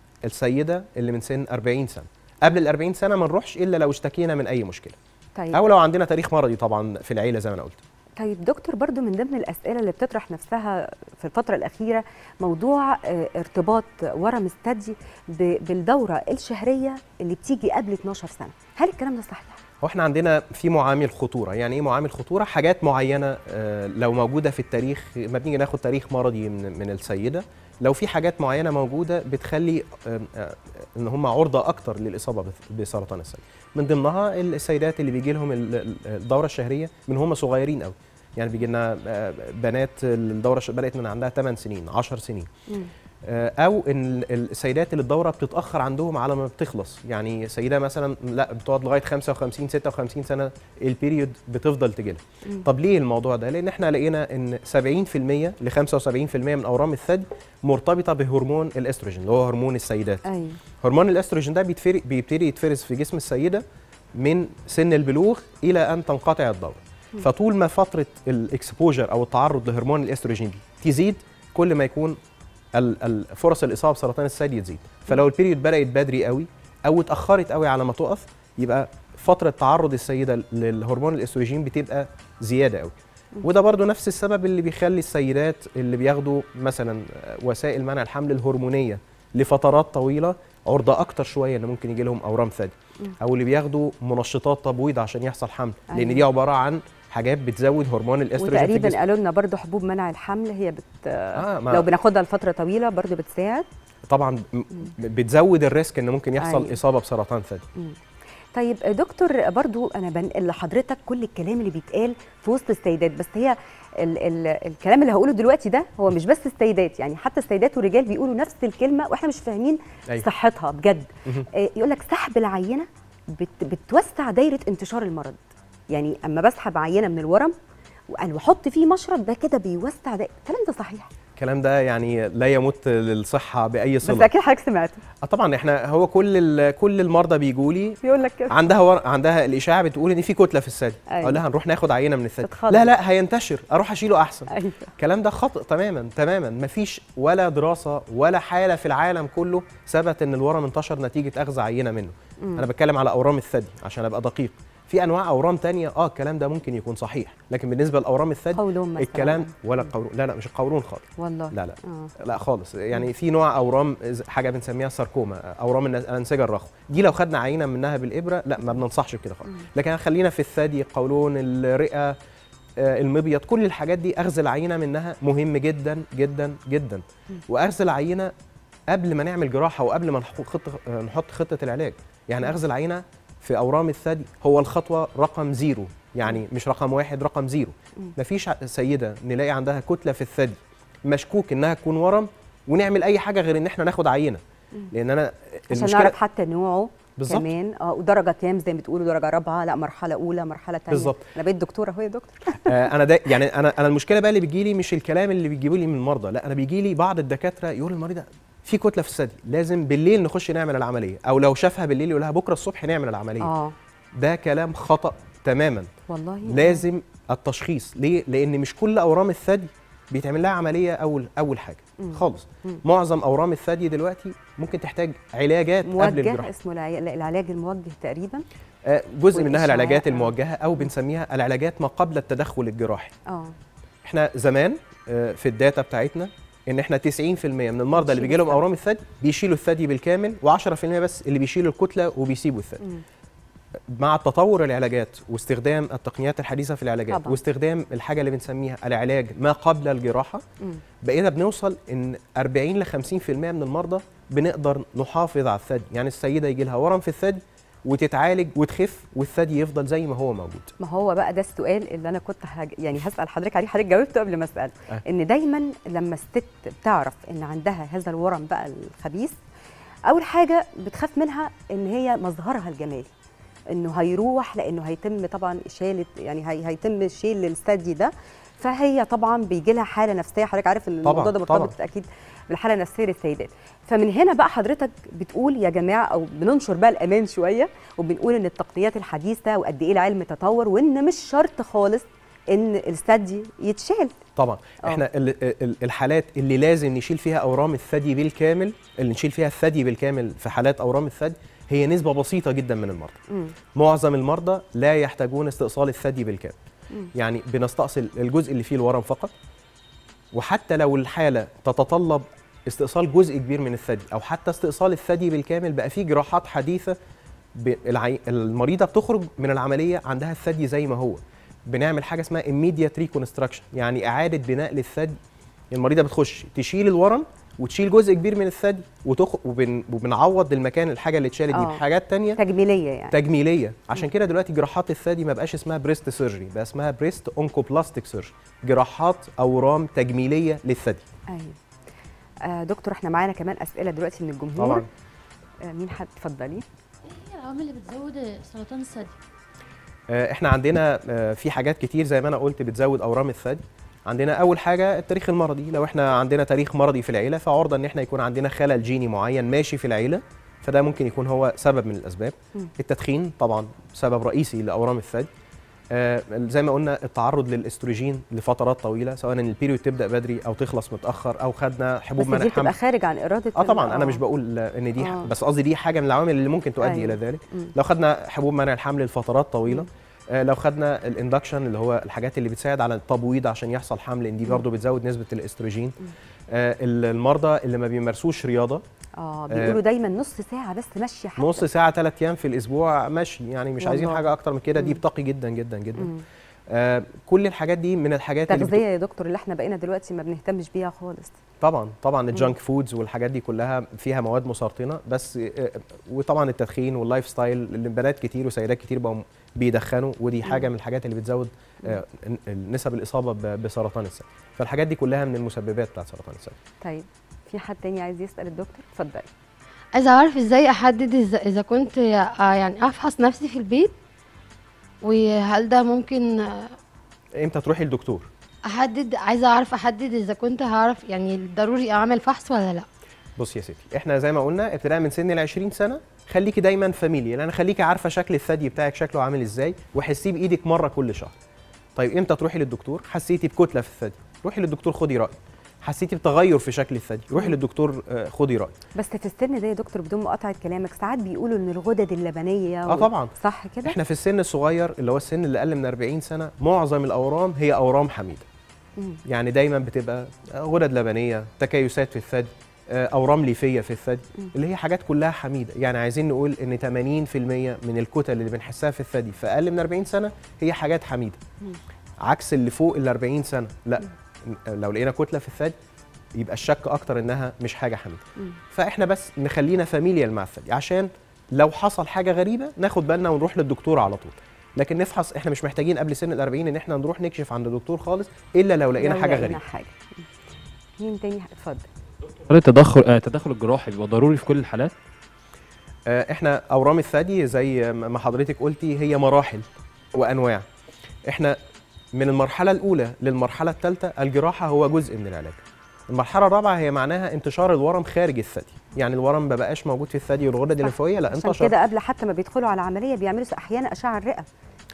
[SPEAKER 6] السيده اللي من سن 40 سنه قبل ال 40 سنه ما نروحش الا لو اشتكينا من اي مشكله
[SPEAKER 1] طيب
[SPEAKER 6] او لو عندنا تاريخ مرضي طبعا في العيله زي ما انا قلت
[SPEAKER 1] طيب دكتور برضو من ضمن الأسئلة اللي بتطرح نفسها في الفترة الأخيرة موضوع آه، ارتباط ورم الثدي ب- بالدورة الشهرية اللي بتيجي قبل 12 سنة هل الكلام ده صحيح؟
[SPEAKER 6] هو احنا عندنا في معامل خطوره يعني ايه معامل خطوره حاجات معينه آه، لو موجوده في التاريخ ما بنيجي ناخد تاريخ مرضي من من السيده لو في حاجات معينه موجوده بتخلي آه، آه، ان هم عرضه اكتر للاصابه بث- بسرطان الثدي من ضمنها السيدات اللي بيجي لهم ال- ال- الدوره الشهريه من هم صغيرين قوي يعني بيجي لنا آه، بنات الدوره ش- بدات من عندها 8 سنين 10 سنين
[SPEAKER 1] مم.
[SPEAKER 6] آه، او ان ال- السيدات اللي الدوره بتتاخر عندهم على ما بتخلص يعني سيده مثلا لا بتقعد لغايه 55 56 سنه البيريود بتفضل تجيلها
[SPEAKER 1] مم.
[SPEAKER 6] طب ليه الموضوع ده لان احنا لقينا ان 70% ل 75% من اورام الثدي مرتبطه بهرمون الاستروجين اللي هو هرمون السيدات
[SPEAKER 1] أيوه
[SPEAKER 6] هرمون الاستروجين ده بيتفرق بيبتدي يتفرز في جسم السيده من سن البلوغ الى ان تنقطع الدوره فطول ما فتره الاكسبوجر او التعرض لهرمون الاستروجين دي تزيد كل ما يكون ال- ال- فرص الاصابه بسرطان الثدي تزيد فلو البيريود بدات بدري قوي او اتاخرت قوي على ما تقف يبقى فتره تعرض السيده للهرمون الاستروجين بتبقى زياده قوي وده برضو نفس السبب اللي بيخلي السيدات اللي بياخدوا مثلا وسائل منع الحمل الهرمونيه لفترات طويله عرضه اكتر شويه ان ممكن يجي لهم اورام ثدي او اللي بياخدوا منشطات تبويض عشان يحصل حمل لان
[SPEAKER 1] أيوة.
[SPEAKER 6] دي عباره عن حاجات بتزود هرمون الاستروجين في
[SPEAKER 1] وتقريبا
[SPEAKER 6] الجسم
[SPEAKER 1] قالوا لنا برضو حبوب منع الحمل هي بت
[SPEAKER 6] آه ما
[SPEAKER 1] لو بناخدها لفترة طويلة برضو بتساعد
[SPEAKER 6] طبعا م- بتزود الريسك ان ممكن يحصل
[SPEAKER 1] أيوة.
[SPEAKER 6] اصابه بسرطان ثدي
[SPEAKER 1] طيب دكتور برضو انا بنقل لحضرتك كل الكلام اللي بيتقال في وسط السيدات بس هي ال ال الكلام اللي هقوله دلوقتي ده هو مش بس السيدات يعني حتى السيدات والرجال بيقولوا نفس الكلمه واحنا مش فاهمين
[SPEAKER 6] أيوة.
[SPEAKER 1] صحتها بجد
[SPEAKER 6] مهم.
[SPEAKER 1] آه، يقول لك سحب العينه بت بتوسع دايره انتشار المرض يعني اما بسحب عينه من الورم وأنا واحط فيه مشرط ده كده بيوسع ده الكلام ده صحيح
[SPEAKER 6] الكلام ده يعني لا يمت للصحه باي
[SPEAKER 1] بس
[SPEAKER 6] صله
[SPEAKER 1] اكيد حضرتك سمعته
[SPEAKER 6] آه طبعا احنا هو كل ال- كل المرضى بيجوا لي
[SPEAKER 1] بيقول لك كده
[SPEAKER 6] عندها ور... عندها الاشاعه بتقول ان في كتله في الثدي
[SPEAKER 1] أيوة.
[SPEAKER 6] اقول لها نروح ناخد عينه من الثدي
[SPEAKER 1] تتخض.
[SPEAKER 6] لا لا هينتشر اروح اشيله احسن
[SPEAKER 1] ايوه
[SPEAKER 6] الكلام ده خطأ تماما تماما مفيش ولا دراسة ولا حالة في العالم كله ثبت ان الورم انتشر نتيجة اخذ عينة منه
[SPEAKER 1] مم.
[SPEAKER 6] انا بتكلم على اورام الثدي عشان ابقى دقيق في انواع اورام تانية اه الكلام ده ممكن يكون صحيح لكن بالنسبة لاورام الثدي
[SPEAKER 1] قولون مثلا
[SPEAKER 6] الكلام ولا القولون لا لا مش القولون خالص
[SPEAKER 1] والله
[SPEAKER 6] لا لا
[SPEAKER 1] آه.
[SPEAKER 6] لا خالص يعني في نوع اورام ز- حاجه بنسميها ساركوما اورام النس- الانسجه الرخوه دي لو خدنا عينه منها بالابره لا ما بننصحش بكده خالص لكن خلينا في الثدي القولون الرئه آه، المبيض كل الحاجات دي اخذ العينه منها مهم جدا جدا جدا واخذ العينه قبل ما نعمل جراحه وقبل ما نحط خطه آه، نحط خطه العلاج يعني اخذ العينه في اورام الثدي هو الخطوه رقم زيرو يعني مش رقم واحد رقم زيرو مفيش ع- سيده نلاقي عندها كتله في الثدي مشكوك انها تكون ورم ونعمل اي حاجه غير ان احنا ناخد عينه لان انا
[SPEAKER 1] عشان نعرف حتى نوعه
[SPEAKER 6] بالظبط.
[SPEAKER 1] كمان اه ودرجه كام زي ما بتقولوا درجه رابعه لا مرحله اولى مرحله ثانيه
[SPEAKER 6] بالظبط.
[SPEAKER 1] انا بقيت دكتوره اهو يا دكتور
[SPEAKER 6] آه، انا ده يعني انا انا المشكله بقى اللي بيجي لي مش الكلام اللي بيجيبوا لي من المرضى لا انا بيجي لي بعض الدكاتره يقول المريض ده في كتله في الثدي لازم بالليل نخش نعمل العمليه او لو شافها بالليل يقول لها بكره الصبح نعمل العمليه
[SPEAKER 1] اه
[SPEAKER 6] ده كلام خطا تماما
[SPEAKER 1] والله
[SPEAKER 6] لازم التشخيص ليه لان مش كل اورام الثدي بيتعمل لها عمليه اول اول حاجه
[SPEAKER 1] مم.
[SPEAKER 6] خالص
[SPEAKER 1] مم.
[SPEAKER 6] معظم اورام الثدي دلوقتي ممكن تحتاج علاجات قبل
[SPEAKER 1] موجه
[SPEAKER 6] الجراحه
[SPEAKER 1] اسمه العي- العلاج الموجه تقريبا
[SPEAKER 6] آه، جزء منها
[SPEAKER 1] والإشعاع،
[SPEAKER 6] العلاجات
[SPEAKER 1] آه.
[SPEAKER 6] الموجهه او بنسميها العلاجات ما قبل التدخل الجراحي
[SPEAKER 1] اه
[SPEAKER 6] احنا زمان آه، في الداتا بتاعتنا ان احنا 90% من المرضى اللي
[SPEAKER 1] بيشيلوا
[SPEAKER 6] بيجي لهم
[SPEAKER 1] الثدي.
[SPEAKER 6] اورام الثدي بيشيلوا الثدي بالكامل و10% بس اللي بيشيلوا الكتله وبيسيبوا الثدي
[SPEAKER 1] مم.
[SPEAKER 6] مع تطور العلاجات واستخدام التقنيات الحديثه في العلاجات
[SPEAKER 1] طبعاً.
[SPEAKER 6] واستخدام الحاجه اللي بنسميها العلاج ما قبل الجراحه
[SPEAKER 1] مم.
[SPEAKER 6] بقينا بنوصل ان 40 ل 50% من المرضى بنقدر نحافظ على الثدي يعني السيده يجي لها ورم في الثدي وتتعالج وتخف والثدي يفضل زي ما هو موجود
[SPEAKER 1] ما هو بقى ده السؤال اللي انا كنت هج... يعني هسال حضرتك عليه حضرتك جاوبته قبل ما اساله
[SPEAKER 6] أه.
[SPEAKER 1] ان دايما لما الست بتعرف ان عندها هذا الورم بقى الخبيث اول حاجه بتخاف منها ان هي مظهرها الجمالي انه هيروح لانه هيتم طبعا اشاله يعني هي... هيتم شيل الثدي ده فهي طبعا بيجي لها حاله نفسيه حضرتك عارف ان الموضوع ده
[SPEAKER 6] طبعاً.
[SPEAKER 1] مرتبط اكيد بالحاله النفسيه للسيدات فمن هنا بقى حضرتك بتقول يا جماعه او بننشر بقى الامان شويه وبنقول ان التقنيات الحديثه وقد ايه العلم تطور وان مش شرط خالص ان الثدي يتشال
[SPEAKER 6] طبعا
[SPEAKER 1] آه.
[SPEAKER 6] احنا ال- ال- الحالات اللي لازم نشيل فيها اورام الثدي بالكامل اللي نشيل فيها الثدي بالكامل في حالات اورام الثدي هي نسبه بسيطه جدا من المرضى
[SPEAKER 1] مم.
[SPEAKER 6] معظم المرضى لا يحتاجون استئصال الثدي بالكامل
[SPEAKER 1] مم.
[SPEAKER 6] يعني بنستأصل الجزء اللي فيه الورم فقط وحتى لو الحاله تتطلب استئصال جزء كبير من الثدي او حتى استئصال الثدي بالكامل بقى فيه جراحات حديثه ب- العي... المريضه بتخرج من العمليه عندها الثدي زي ما هو بنعمل حاجه اسمها immediate reconstruction يعني اعاده بناء للثدي المريضه بتخش تشيل الورم وتشيل جزء كبير من الثدي وتخ... وبن... وبنعوض المكان الحاجه اللي اتشالت دي
[SPEAKER 1] آه.
[SPEAKER 6] بحاجات تانية
[SPEAKER 1] تجميليه يعني
[SPEAKER 6] تجميليه عشان كده دلوقتي جراحات الثدي ما بقاش اسمها بريست سيرجري بقى اسمها بريست اونكوبلاستيك سيرجري جراحات اورام تجميليه للثدي
[SPEAKER 1] ايوه آه دكتور احنا معانا كمان اسئله دلوقتي من الجمهور
[SPEAKER 6] طبعا
[SPEAKER 1] آه مين حد اتفضلي
[SPEAKER 7] ايه العوامل اللي بتزود سرطان الثدي
[SPEAKER 6] آه، احنا عندنا آه، في حاجات كتير زي ما انا قلت بتزود اورام الثدي عندنا اول حاجه التاريخ المرضي لو احنا عندنا تاريخ مرضي في العيله فعرضه ان احنا يكون عندنا خلل جيني معين ماشي في العيله فده ممكن يكون هو سبب من الاسباب
[SPEAKER 1] مم.
[SPEAKER 6] التدخين طبعا سبب رئيسي لاورام الثدي آه، زي ما قلنا التعرض للاستروجين لفترات طويله سواء ان البيريود تبدا بدري او تخلص متاخر او خدنا حبوب
[SPEAKER 1] بس
[SPEAKER 6] منع
[SPEAKER 1] دي
[SPEAKER 6] الحمل
[SPEAKER 1] بتبقى خارج عن اراده
[SPEAKER 6] اه طبعا
[SPEAKER 1] ال-
[SPEAKER 6] انا مش بقول ان دي
[SPEAKER 1] آه.
[SPEAKER 6] بس قصدي دي حاجه من العوامل اللي ممكن تؤدي
[SPEAKER 1] أيوة.
[SPEAKER 6] الى ذلك
[SPEAKER 1] مم.
[SPEAKER 6] لو خدنا حبوب منع الحمل لفترات طويله
[SPEAKER 1] مم.
[SPEAKER 6] آه لو خدنا الاندكشن اللي هو الحاجات اللي بتساعد على التبويض عشان يحصل حمل ان دي
[SPEAKER 1] مم.
[SPEAKER 6] برضه بتزود نسبه الاستروجين
[SPEAKER 1] مم.
[SPEAKER 6] آه ال- المرضى اللي ما بيمارسوش رياضه
[SPEAKER 1] اه بيقولوا دايما نص ساعه بس ماشيه حتى
[SPEAKER 6] نص ساعه ثلاث ايام في الاسبوع ماشي يعني مش عايزين
[SPEAKER 1] والله.
[SPEAKER 6] حاجه اكتر من كده دي
[SPEAKER 1] مم.
[SPEAKER 6] بتقي جدا جدا جدا
[SPEAKER 1] مم.
[SPEAKER 6] آه كل الحاجات دي من الحاجات اللي
[SPEAKER 1] تغذيه يا دكتور اللي احنا بقينا دلوقتي ما بنهتمش بيها خالص
[SPEAKER 6] طبعا طبعا الجانك فودز والحاجات دي كلها فيها مواد مسرطنه بس آه، وطبعا التدخين واللايف ستايل اللي بنات كتير وسيدات كتير بقوا بيدخنوا ودي حاجه من الحاجات اللي بتزود آه، ن- نسب الاصابه ب- بسرطان الثدي فالحاجات دي كلها من المسببات بتاعت سرطان الثدي
[SPEAKER 1] طيب في حد تاني عايز يسال الدكتور اتفضلي
[SPEAKER 7] عايزه اعرف ازاي احدد اذا اذا كنت آه، يعني افحص نفسي في البيت وهل ده ممكن آه،
[SPEAKER 6] امتى تروحي للدكتور
[SPEAKER 7] احدد عايزه اعرف احدد اذا كنت هعرف يعني ضروري اعمل فحص ولا لا
[SPEAKER 6] بص يا ستي احنا زي ما قلنا ابتداء من سن ال 20 سنه خليكي دايما فاميليا لان خليكي عارفه شكل الثدي بتاعك شكله عامل ازاي وحسيه بايدك مره كل شهر طيب امتى تروحي للدكتور حسيتي بكتله في الثدي روحي للدكتور خدي راي حسيتي بتغير في شكل الثدي روحي للدكتور آه، خدي راي
[SPEAKER 1] بس في السن ده يا دكتور بدون مقاطعه كلامك ساعات بيقولوا ان الغدد اللبنيه
[SPEAKER 6] اه طبعا
[SPEAKER 1] صح كده
[SPEAKER 6] احنا في السن الصغير اللي هو السن اللي اقل من 40 سنه معظم الاورام هي اورام حميده
[SPEAKER 1] مم.
[SPEAKER 6] يعني دايما بتبقى غدد لبنيه تكيسات في الثدي آه، اورام ليفيه في الثدي
[SPEAKER 1] مم.
[SPEAKER 6] اللي هي حاجات كلها حميده يعني عايزين نقول ان 80% من الكتل اللي بنحسها في الثدي في اقل من 40 سنه هي حاجات حميده
[SPEAKER 1] مم.
[SPEAKER 6] عكس اللي فوق ال 40 سنه لا لو لقينا كتله في الثدي يبقى الشك اكتر انها مش حاجه حميده
[SPEAKER 1] مم.
[SPEAKER 6] فاحنا بس نخلينا فاميليال مع الثدي عشان لو حصل حاجه غريبه ناخد بالنا ونروح للدكتور على طول لكن نفحص احنا مش محتاجين قبل سن ال 40 ان احنا نروح نكشف عند دكتور خالص الا لو لقينا
[SPEAKER 1] لو
[SPEAKER 6] حاجه
[SPEAKER 1] لقينا
[SPEAKER 6] غريبه
[SPEAKER 1] حاجه مين تاني اتفضل
[SPEAKER 8] هل التدخل آه، التدخل الجراحي بيبقى ضروري في كل الحالات؟
[SPEAKER 6] آه، احنا اورام الثدي زي ما حضرتك قلتي هي مراحل وانواع احنا من المرحله الاولى للمرحله الثالثه الجراحه هو جزء من العلاج المرحله الرابعه هي معناها انتشار الورم خارج الثدي يعني الورم ما بقاش موجود في الثدي والغدد الليمفاويه لا
[SPEAKER 1] عشان
[SPEAKER 6] انتشر
[SPEAKER 1] كده قبل حتى ما بيدخلوا على العمليه بيعملوا احيانا اشعه الرئه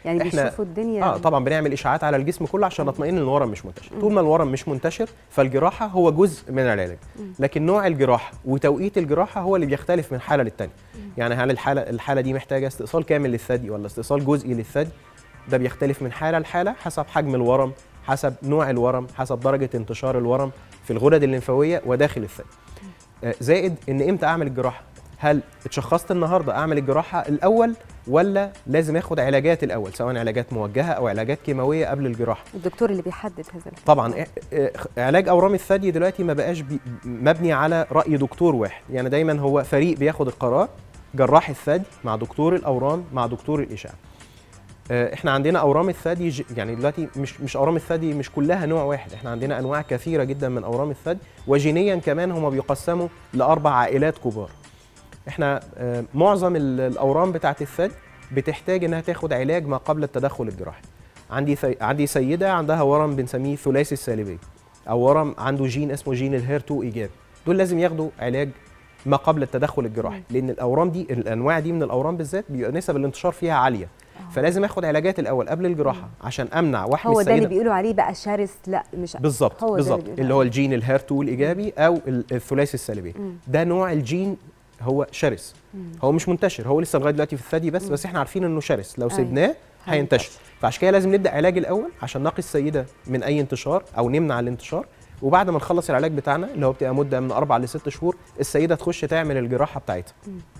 [SPEAKER 1] يعني
[SPEAKER 6] إحنا-
[SPEAKER 1] بيشوفوا الدنيا
[SPEAKER 6] اه طبعا بنعمل اشاعات على الجسم كله عشان نطمئن ان الورم مش منتشر طول ما الورم مش منتشر فالجراحه هو جزء من العلاج لكن نوع الجراحه وتوقيت الجراحه هو اللي بيختلف من حاله للتانيه يعني هل الحاله الحاله دي محتاجه استئصال كامل للثدي ولا استئصال جزئي للثدي ده بيختلف من حاله لحاله حسب حجم الورم حسب نوع الورم حسب درجه انتشار الورم في الغدد الليمفاويه وداخل الثدي آه، زائد ان امتى اعمل الجراحه هل اتشخصت النهارده اعمل الجراحه الاول ولا لازم اخد علاجات الاول سواء علاجات موجهه او علاجات كيماويه قبل الجراحه
[SPEAKER 1] الدكتور اللي بيحدد هذا الحاجة.
[SPEAKER 6] طبعا إيه- إيه، علاج اورام الثدي دلوقتي ما بقاش بي مبني على راي دكتور واحد يعني دايما هو فريق بياخد القرار جراح الثدي مع دكتور الاورام مع دكتور الاشعه آه، احنا عندنا اورام الثدي ج- يعني دلوقتي مش مش اورام الثدي مش كلها نوع واحد احنا عندنا انواع كثيره جدا من اورام الثدي وجينيا كمان هم بيقسموا لاربع عائلات كبار احنا آه، معظم ال- الاورام بتاعه الثدي بتحتاج انها تاخد علاج ما قبل التدخل الجراحي عندي ثي... عندي سيده عندها ورم بنسميه ثلاثي السالبيه او ورم عنده جين اسمه جين الهير 2 ايجابي دول لازم ياخدوا علاج ما قبل التدخل الجراحي لان الاورام دي الانواع دي من الاورام بالذات بيبقى نسب الانتشار فيها عاليه فلازم اخد علاجات الاول قبل الجراحه عشان امنع واحمي
[SPEAKER 1] هو ده اللي
[SPEAKER 6] السيده
[SPEAKER 1] بيقولوا عليه بقى شرس لا مش
[SPEAKER 6] بالظبط
[SPEAKER 1] هو ده
[SPEAKER 6] بالظبط
[SPEAKER 1] بيقولوا
[SPEAKER 6] اللي هو الجين الهير 2 الايجابي او ال- الثلاثي السالبيه ده نوع الجين هو شرس هو مش منتشر هو لسه لغايه دلوقتي في الثدي بس بس احنا عارفين انه شرس لو
[SPEAKER 1] أيوة.
[SPEAKER 6] سيبناه هينتشر فعشان كده لازم نبدا علاج الاول عشان نقي السيده من اي انتشار او نمنع الانتشار وبعد ما نخلص العلاج بتاعنا اللي هو بتبقى مده من اربع لست شهور السيده تخش تعمل الجراحه بتاعتها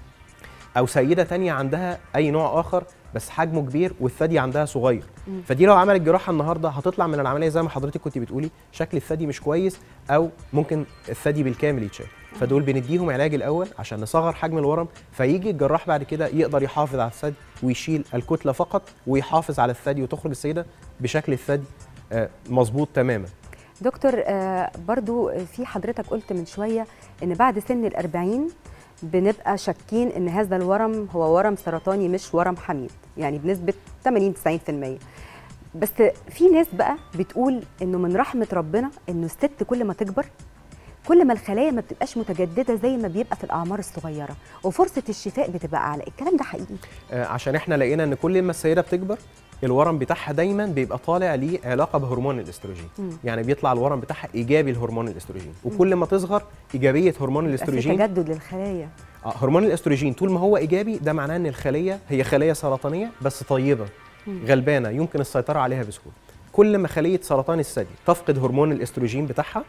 [SPEAKER 6] او سيده تانية عندها اي نوع اخر بس حجمه كبير والثدي عندها صغير فدي لو عملت جراحه النهارده هتطلع من العمليه زي ما حضرتك كنت بتقولي شكل الثدي مش كويس او ممكن الثدي بالكامل يتشال فدول بنديهم علاج الاول عشان نصغر حجم الورم فيجي الجراح بعد كده يقدر يحافظ على الثدي ويشيل الكتله فقط ويحافظ على الثدي وتخرج السيده بشكل الثدي آه، مظبوط تماما
[SPEAKER 1] دكتور آه، برضو في حضرتك قلت من شوية إن بعد سن الأربعين بنبقى شاكين إن هذا الورم هو ورم سرطاني مش ورم حميد يعني بنسبة 80 90% بس في ناس بقى بتقول إنه من رحمة ربنا إنه الست كل ما تكبر كل ما الخلايا ما بتبقاش متجددة زي ما بيبقى في الأعمار الصغيرة وفرصة الشفاء بتبقى أعلى الكلام ده حقيقي
[SPEAKER 6] آه، عشان احنا لقينا ان كل ما السيده بتكبر الورم بتاعها دايما بيبقى طالع ليه علاقه بهرمون الاستروجين
[SPEAKER 1] مم.
[SPEAKER 6] يعني بيطلع الورم بتاعها ايجابي لهرمون الاستروجين وكل ما تصغر ايجابيه هرمون
[SPEAKER 1] يبقى في
[SPEAKER 6] الاستروجين
[SPEAKER 1] تجدد للخلايا
[SPEAKER 6] آه، هرمون الاستروجين طول ما هو ايجابي ده معناه ان الخليه هي خليه سرطانيه بس طيبه غلبانه يمكن السيطره عليها بسهوله كل ما خليه سرطان الثدي تفقد هرمون الاستروجين بتاعها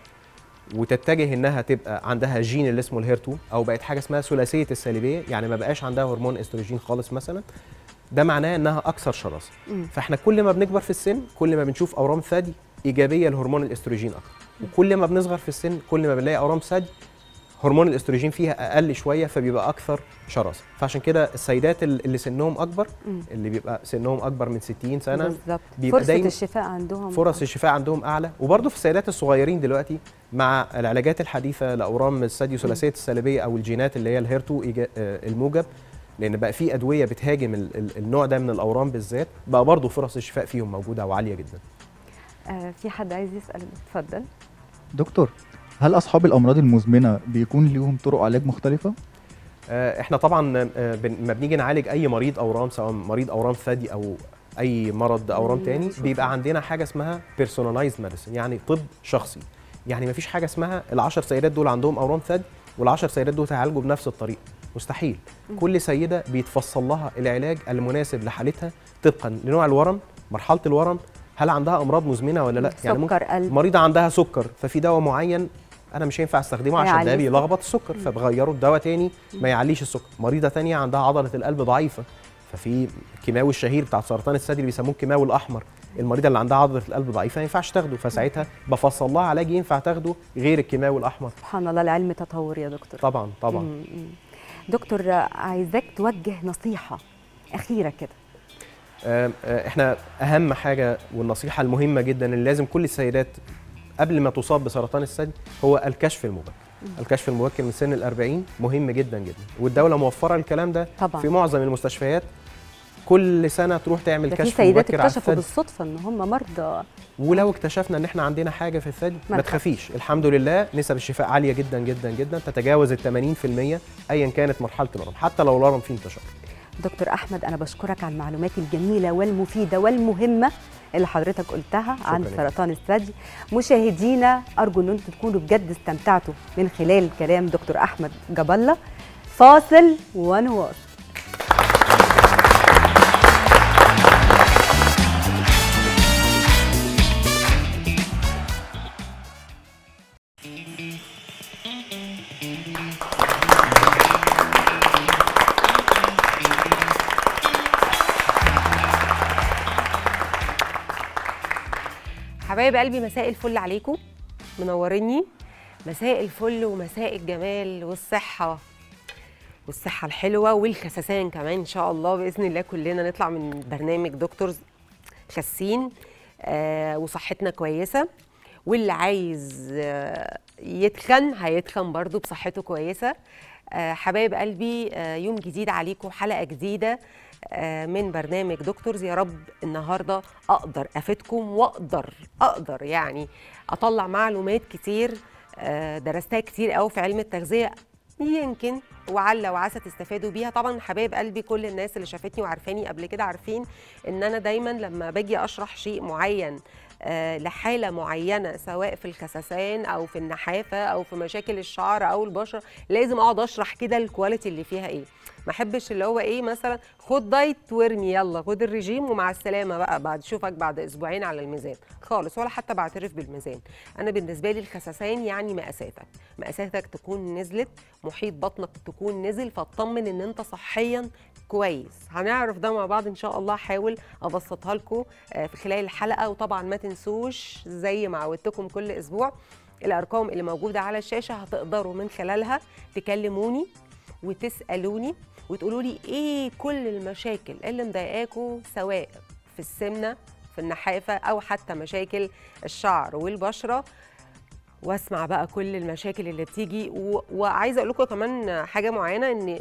[SPEAKER 6] وتتجه انها تبقى عندها جين اللي اسمه الهير 2 او بقت حاجه اسمها ثلاثيه السالبيه يعني ما بقاش عندها هرمون استروجين خالص مثلا ده معناه انها اكثر شراسه
[SPEAKER 1] مم.
[SPEAKER 6] فاحنا كل ما بنكبر في السن كل ما بنشوف اورام ثدي ايجابيه لهرمون الاستروجين اكتر وكل ما بنصغر في السن كل ما بنلاقي اورام ثدي هرمون الاستروجين فيها اقل شويه فبيبقى اكثر شراسه فعشان كده السيدات ال- اللي سنهم اكبر
[SPEAKER 1] مم.
[SPEAKER 6] اللي بيبقى سنهم اكبر من 60 سنه
[SPEAKER 1] بالظبط
[SPEAKER 6] بيبقى
[SPEAKER 1] فرصة
[SPEAKER 6] دايما
[SPEAKER 1] الشفاء عندهم
[SPEAKER 6] فرص الشفاء عندهم اعلى وبرضه في السيدات الصغيرين دلوقتي مع العلاجات الحديثه لاورام الثدي ثلاثيه السالبيه او الجينات اللي هي الهير 2 إيجا- آه، الموجب لان بقى في ادويه بتهاجم ال- ال- النوع ده من الاورام بالذات بقى برضه فرص الشفاء فيهم موجوده وعاليه جدا
[SPEAKER 1] آه في حد عايز يسأل اتفضل
[SPEAKER 9] دكتور هل اصحاب الامراض المزمنه بيكون ليهم طرق علاج مختلفه
[SPEAKER 6] آه، احنا طبعا آه، بن- ما بنيجي نعالج اي مريض اورام سواء مريض اورام ثدي او اي مرض اورام
[SPEAKER 1] مم،
[SPEAKER 6] تاني
[SPEAKER 1] شكراً.
[SPEAKER 6] بيبقى عندنا حاجه اسمها بيرسوناليزد ميديسن يعني طب شخصي يعني ما فيش حاجه اسمها ال10 سيدات دول عندهم اورام ثدي وال10 سيدات دول هيعالجوا بنفس الطريقه مستحيل كل سيده بيتفصل لها العلاج المناسب لحالتها طبقا لنوع الورم مرحله الورم هل عندها امراض مزمنه ولا لا
[SPEAKER 1] سكر قلب
[SPEAKER 6] مريضه عندها سكر ففي دواء معين انا مش هينفع استخدمه عشان
[SPEAKER 1] هيعلي
[SPEAKER 6] ده
[SPEAKER 1] السكر.
[SPEAKER 6] بيلخبط السكر فبغيره الدواء تاني ما يعليش السكر مريضه تانية عندها عضله القلب ضعيفه ففي الكيماوي الشهير بتاع سرطان الثدي اللي بيسموه الكيماوي الاحمر المريضه اللي عندها عضله القلب ضعيفه ما ينفعش تاخده فساعتها بفصل لها علاج ينفع تاخده غير الكيماوي الاحمر
[SPEAKER 1] سبحان الله العلم تطور يا دكتور
[SPEAKER 6] طبعا طبعا
[SPEAKER 1] مم، مم. دكتور آه، عايزاك توجه نصيحة أخيرة كده
[SPEAKER 6] آه، آه، احنا اهم حاجه والنصيحه المهمه جدا اللي لازم كل السيدات قبل ما تصاب بسرطان الثدي هو الكشف المبكر الكشف المبكر من سن الأربعين مهم جدا جدا والدوله موفره الكلام ده
[SPEAKER 1] طبعا
[SPEAKER 6] في معظم المستشفيات كل سنه تروح تعمل
[SPEAKER 1] ده في
[SPEAKER 6] كشف
[SPEAKER 1] سيدات
[SPEAKER 6] مبكر على
[SPEAKER 1] اكتشفوا
[SPEAKER 6] الثدي
[SPEAKER 1] بالصدفة إن هم مرضى
[SPEAKER 6] ولو اكتشفنا ان احنا عندنا حاجه في الثدي
[SPEAKER 1] ما
[SPEAKER 6] ما تخافيش الحمد لله نسب الشفاء عاليه جدا جدا جدا تتجاوز ال 80% ايا كانت مرحله الورم حتى لو الورم فيه انتشار
[SPEAKER 1] دكتور احمد انا بشكرك على المعلومات الجميله والمفيده والمهمه اللي حضرتك قلتها عن
[SPEAKER 6] شكراً.
[SPEAKER 1] سرطان الثدي مشاهدينا ارجو ان انتم تكونوا بجد استمتعتوا من خلال كلام دكتور احمد جاب الله فاصل ونواصل
[SPEAKER 10] حبايب قلبي مساء الفل عليكم منوريني مساء الفل ومساء الجمال والصحة والصحة الحلوة والخسسان كمان إن شاء الله بإذن الله كلنا نطلع من برنامج دكتورز خاسين آه وصحتنا كويسة واللي عايز آه يتخن هيتخن برضو بصحته كويسة آه حبايب قلبي آه يوم جديد عليكم حلقة جديدة آه من برنامج دكتورز يا رب النهارده اقدر افيدكم واقدر اقدر يعني اطلع معلومات كتير آه درستها كتير قوي في علم التغذيه يمكن وعلى وعسى تستفادوا بيها طبعا حبايب قلبي كل الناس اللي شافتني وعارفاني قبل كده عارفين ان انا دايما لما باجي اشرح شيء معين آه، لحاله معينه سواء في الخسسان او في النحافه او في مشاكل الشعر او البشره لازم اقعد اشرح كده الكواليتي اللي فيها ايه ما احبش اللي هو ايه مثلا خد دايت وارمي يلا خد الرجيم ومع السلامه بقى بعد شوفك بعد اسبوعين على الميزان خالص ولا حتى بعترف بالميزان انا بالنسبه لي الخسسان يعني مقاساتك مقاساتك تكون نزلت محيط بطنك تكون نزل فاطمن ان انت صحيا كويس هنعرف ده مع بعض ان شاء الله احاول ابسطها لكم آه، في خلال الحلقه وطبعا ما تنسوش زي ما عودتكم كل اسبوع الارقام اللي موجوده على الشاشه هتقدروا من خلالها تكلموني وتسالوني وتقولوا لي ايه كل المشاكل اللي مضايقاكم سواء في السمنه في النحافه او حتى مشاكل الشعر والبشره واسمع بقى كل المشاكل اللي بتيجي و... وعايزه اقول لكم كمان حاجه معينه ان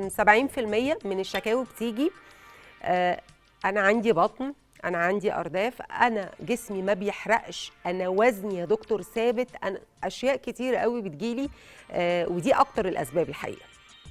[SPEAKER 10] 70% من الشكاوي بتيجي آه انا عندي بطن انا عندي ارداف انا جسمي ما بيحرقش انا وزني يا دكتور ثابت انا اشياء كتير قوي بتجيلي آه ودي اكتر الاسباب الحقيقه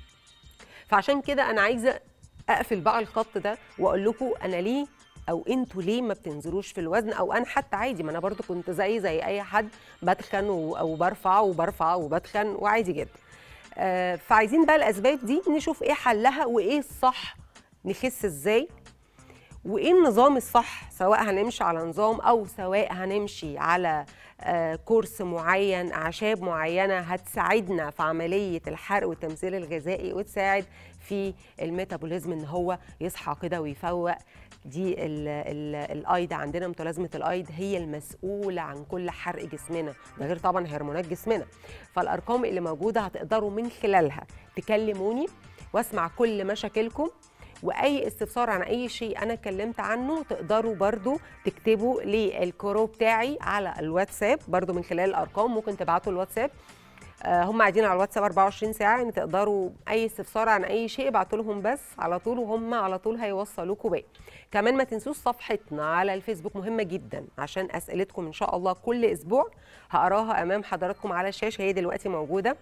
[SPEAKER 10] فعشان كده انا عايزه اقفل بقى الخط ده واقول لكم انا ليه او انتوا ليه ما بتنزلوش في الوزن او انا حتى عادي ما انا برضو كنت زي زي اي حد بتخن و- او برفع وبرفع وبتخن وعادي جدا آه، فعايزين بقى الاسباب دي نشوف ايه حلها وايه الصح نخس ازاي وايه النظام الصح سواء هنمشي على نظام او سواء هنمشي على آه، كورس معين اعشاب معينه هتساعدنا في عمليه الحرق والتمثيل الغذائي وتساعد في الميتابوليزم ان هو يصحى كده ويفوق دي ال ال الايض عندنا متلازمه الايض هي المسؤوله عن كل حرق جسمنا ده غير طبعا هرمونات جسمنا فالارقام اللي موجوده هتقدروا من خلالها تكلموني واسمع كل مشاكلكم واي استفسار عن اي شيء انا اتكلمت عنه تقدروا برضو تكتبوا للكرو بتاعي على الواتساب برضو من خلال الارقام ممكن تبعتوا الواتساب آه، هم قاعدين على الواتساب 24 ساعه يعني تقدروا اي استفسار عن اي شيء ابعتوا لهم بس على طول وهم على طول هيوصلوكوا باقي كمان ما تنسوش صفحتنا على الفيسبوك مهمه جدا عشان اسئلتكم ان شاء الله كل اسبوع هقراها امام حضراتكم على الشاشه هي دلوقتي موجوده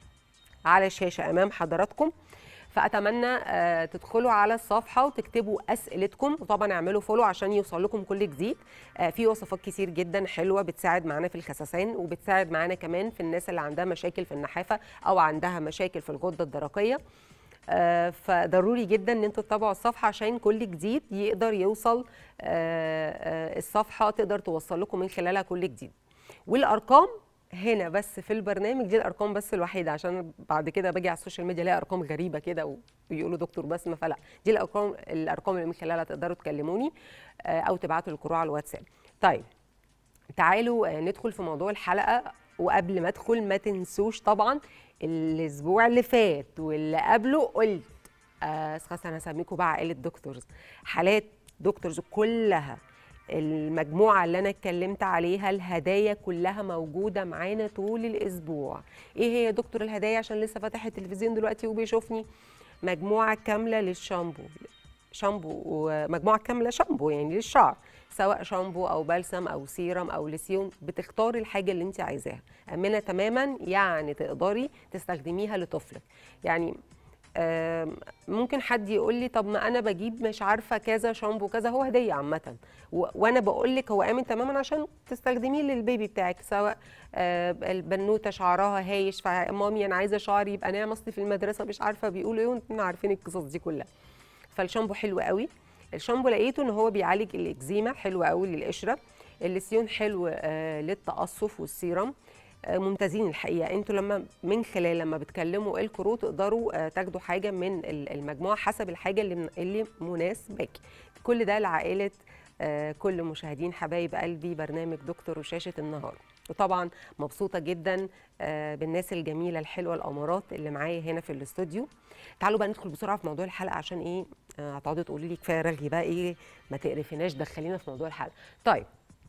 [SPEAKER 10] على الشاشه امام حضراتكم فاتمنى آه، تدخلوا على الصفحه وتكتبوا اسئلتكم وطبعا اعملوا فولو عشان يوصل لكم كل جديد آه، في وصفات كتير جدا حلوه بتساعد معانا في الخسسان وبتساعد معانا كمان في الناس اللي عندها مشاكل في النحافه او عندها مشاكل في الغده الدرقيه آه، فضروري جدا ان انتوا تتابعوا الصفحه عشان كل جديد يقدر يوصل آه، آه، الصفحه تقدر توصل لكم من خلالها كل جديد والارقام هنا بس في البرنامج دي الارقام بس الوحيده عشان بعد كده باجي على السوشيال ميديا الاقي ارقام غريبه كده ويقولوا دكتور بسمه فلا دي الارقام الارقام اللي من خلالها تقدروا تكلموني آه، او تبعتوا الكروع على الواتساب طيب تعالوا آه، ندخل في موضوع الحلقه وقبل ما ادخل ما تنسوش طبعا الاسبوع اللي فات واللي قبله قلت آه خلاص انا هسميكم بقى عائله دكتورز حالات دكتورز كلها المجموعة اللي أنا اتكلمت عليها الهدايا كلها موجودة معانا طول الأسبوع إيه هي يا دكتور الهدايا عشان لسه فاتح التلفزيون دلوقتي وبيشوفني مجموعة كاملة للشامبو شامبو ومجموعة كاملة شامبو يعني للشعر سواء شامبو أو بلسم أو سيرم أو لسيون بتختاري الحاجة اللي أنت عايزاها أمنة تماما يعني تقدري تستخدميها لطفلك يعني آم، ممكن حد يقول لي طب ما انا بجيب مش عارفه كذا شامبو كذا هو هديه عامه و- وانا بقول لك هو امن تماما عشان تستخدميه للبيبي بتاعك سواء آه، البنوته شعرها هايش فمامي انا عايزه شعري يبقى ناعم اصلي في المدرسه مش عارفه بيقولوا ايه وانتوا عارفين القصص دي كلها فالشامبو حلو قوي الشامبو لقيته ان هو بيعالج الاكزيما حلو قوي للقشره الليسيون حلو آه، للتقصف والسيرم آه، ممتازين الحقيقه انتوا لما من خلال لما بتكلموا الكرو تقدروا آه، تاخدوا حاجه من ال- المجموعه حسب الحاجه اللي من- اللي مناسباكي كل ده لعائله آه، كل مشاهدين حبايب قلبي برنامج دكتور وشاشه النهار وطبعا مبسوطه جدا آه، بالناس الجميله الحلوه الامارات اللي معايا هنا في الاستوديو تعالوا بقى ندخل بسرعه في موضوع الحلقه عشان ايه آه، هتقعدوا تقولوا لي كفايه رغي بقى ايه ما تقرفناش دخلينا في موضوع الحلقه طيب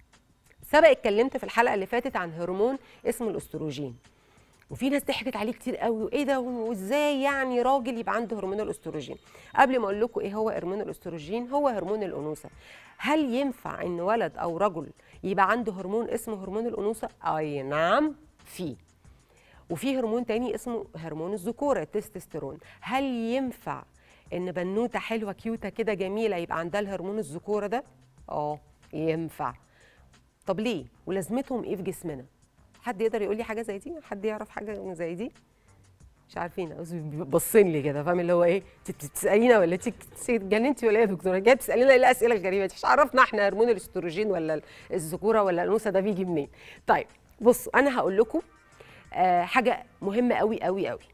[SPEAKER 10] سبق اتكلمت في الحلقه اللي فاتت عن هرمون اسمه الاستروجين وفي ناس ضحكت عليه كتير قوي وايه ده وازاي يعني راجل يبقى عنده هرمون الاستروجين قبل ما اقول لكم ايه هو هرمون الاستروجين هو هرمون الانوثه هل ينفع ان ولد او رجل يبقى عنده هرمون اسمه هرمون الانوثه اي نعم في وفي هرمون تاني اسمه هرمون الذكوره التستوستيرون هل ينفع ان بنوته حلوه كيوته كده جميله يبقى عندها الهرمون الذكوره ده اه ينفع طب ليه ولازمتهم ايه في جسمنا حد يقدر يقول لي حاجه زي دي حد يعرف حاجه زي دي مش عارفين بس باصين لي كده فاهم اللي هو ايه انت بتسالينا ولا انت اتجننتي ولا ايه يا دكتوره جايه تسالينا ايه الاسئله الغريبه دي مش عرفنا احنا هرمون الاستروجين ولا الذكوره ولا الانوثه ده بيجي منين طيب بصوا انا هقول لكم آه حاجه مهمه قوي قوي قوي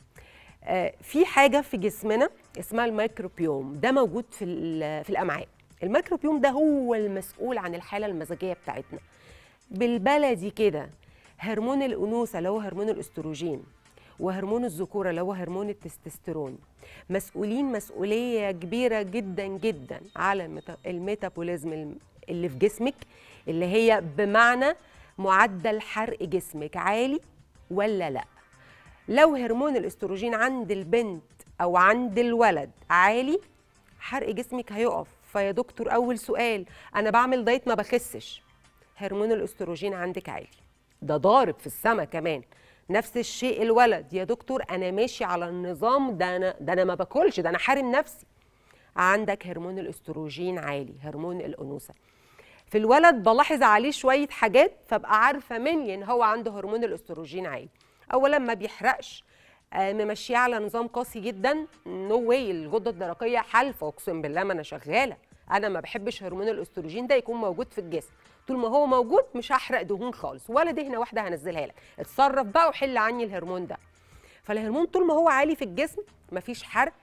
[SPEAKER 10] آه في حاجه في جسمنا اسمها الميكروبيوم ده موجود في ال- في الامعاء الميكروبيوم ده هو المسؤول عن الحاله المزاجيه بتاعتنا بالبلدي كده هرمون الانوثه اللي هو هرمون الاستروجين وهرمون الذكوره اللي هو هرمون التستوستيرون مسؤولين مسؤوليه كبيره جدا جدا على الميتا- الميتابوليزم الم- اللي في جسمك اللي هي بمعنى معدل حرق جسمك عالي ولا لا لو هرمون الاستروجين عند البنت او عند الولد عالي حرق جسمك هيقف فيا دكتور اول سؤال انا بعمل دايت ما بخسش هرمون الاستروجين عندك عالي ده ضارب في السما كمان نفس الشيء الولد يا دكتور انا ماشي على النظام ده انا ده انا ما باكلش ده انا حارم نفسي عندك هرمون الاستروجين عالي هرمون الانوثه في الولد بلاحظ عليه شويه حاجات فابقى عارفه مني ان هو عنده هرمون الاستروجين عالي اولا ما بيحرقش آه، ممشيه على نظام قاسي جدا نو واي الغده الدرقيه حالفه اقسم بالله ما انا شغاله انا ما بحبش هرمون الاستروجين ده يكون موجود في الجسم طول ما هو موجود مش هحرق دهون خالص ولا دهنه واحده هنزلها لك اتصرف بقى وحل عني الهرمون ده فالهرمون طول ما هو عالي في الجسم مفيش حرق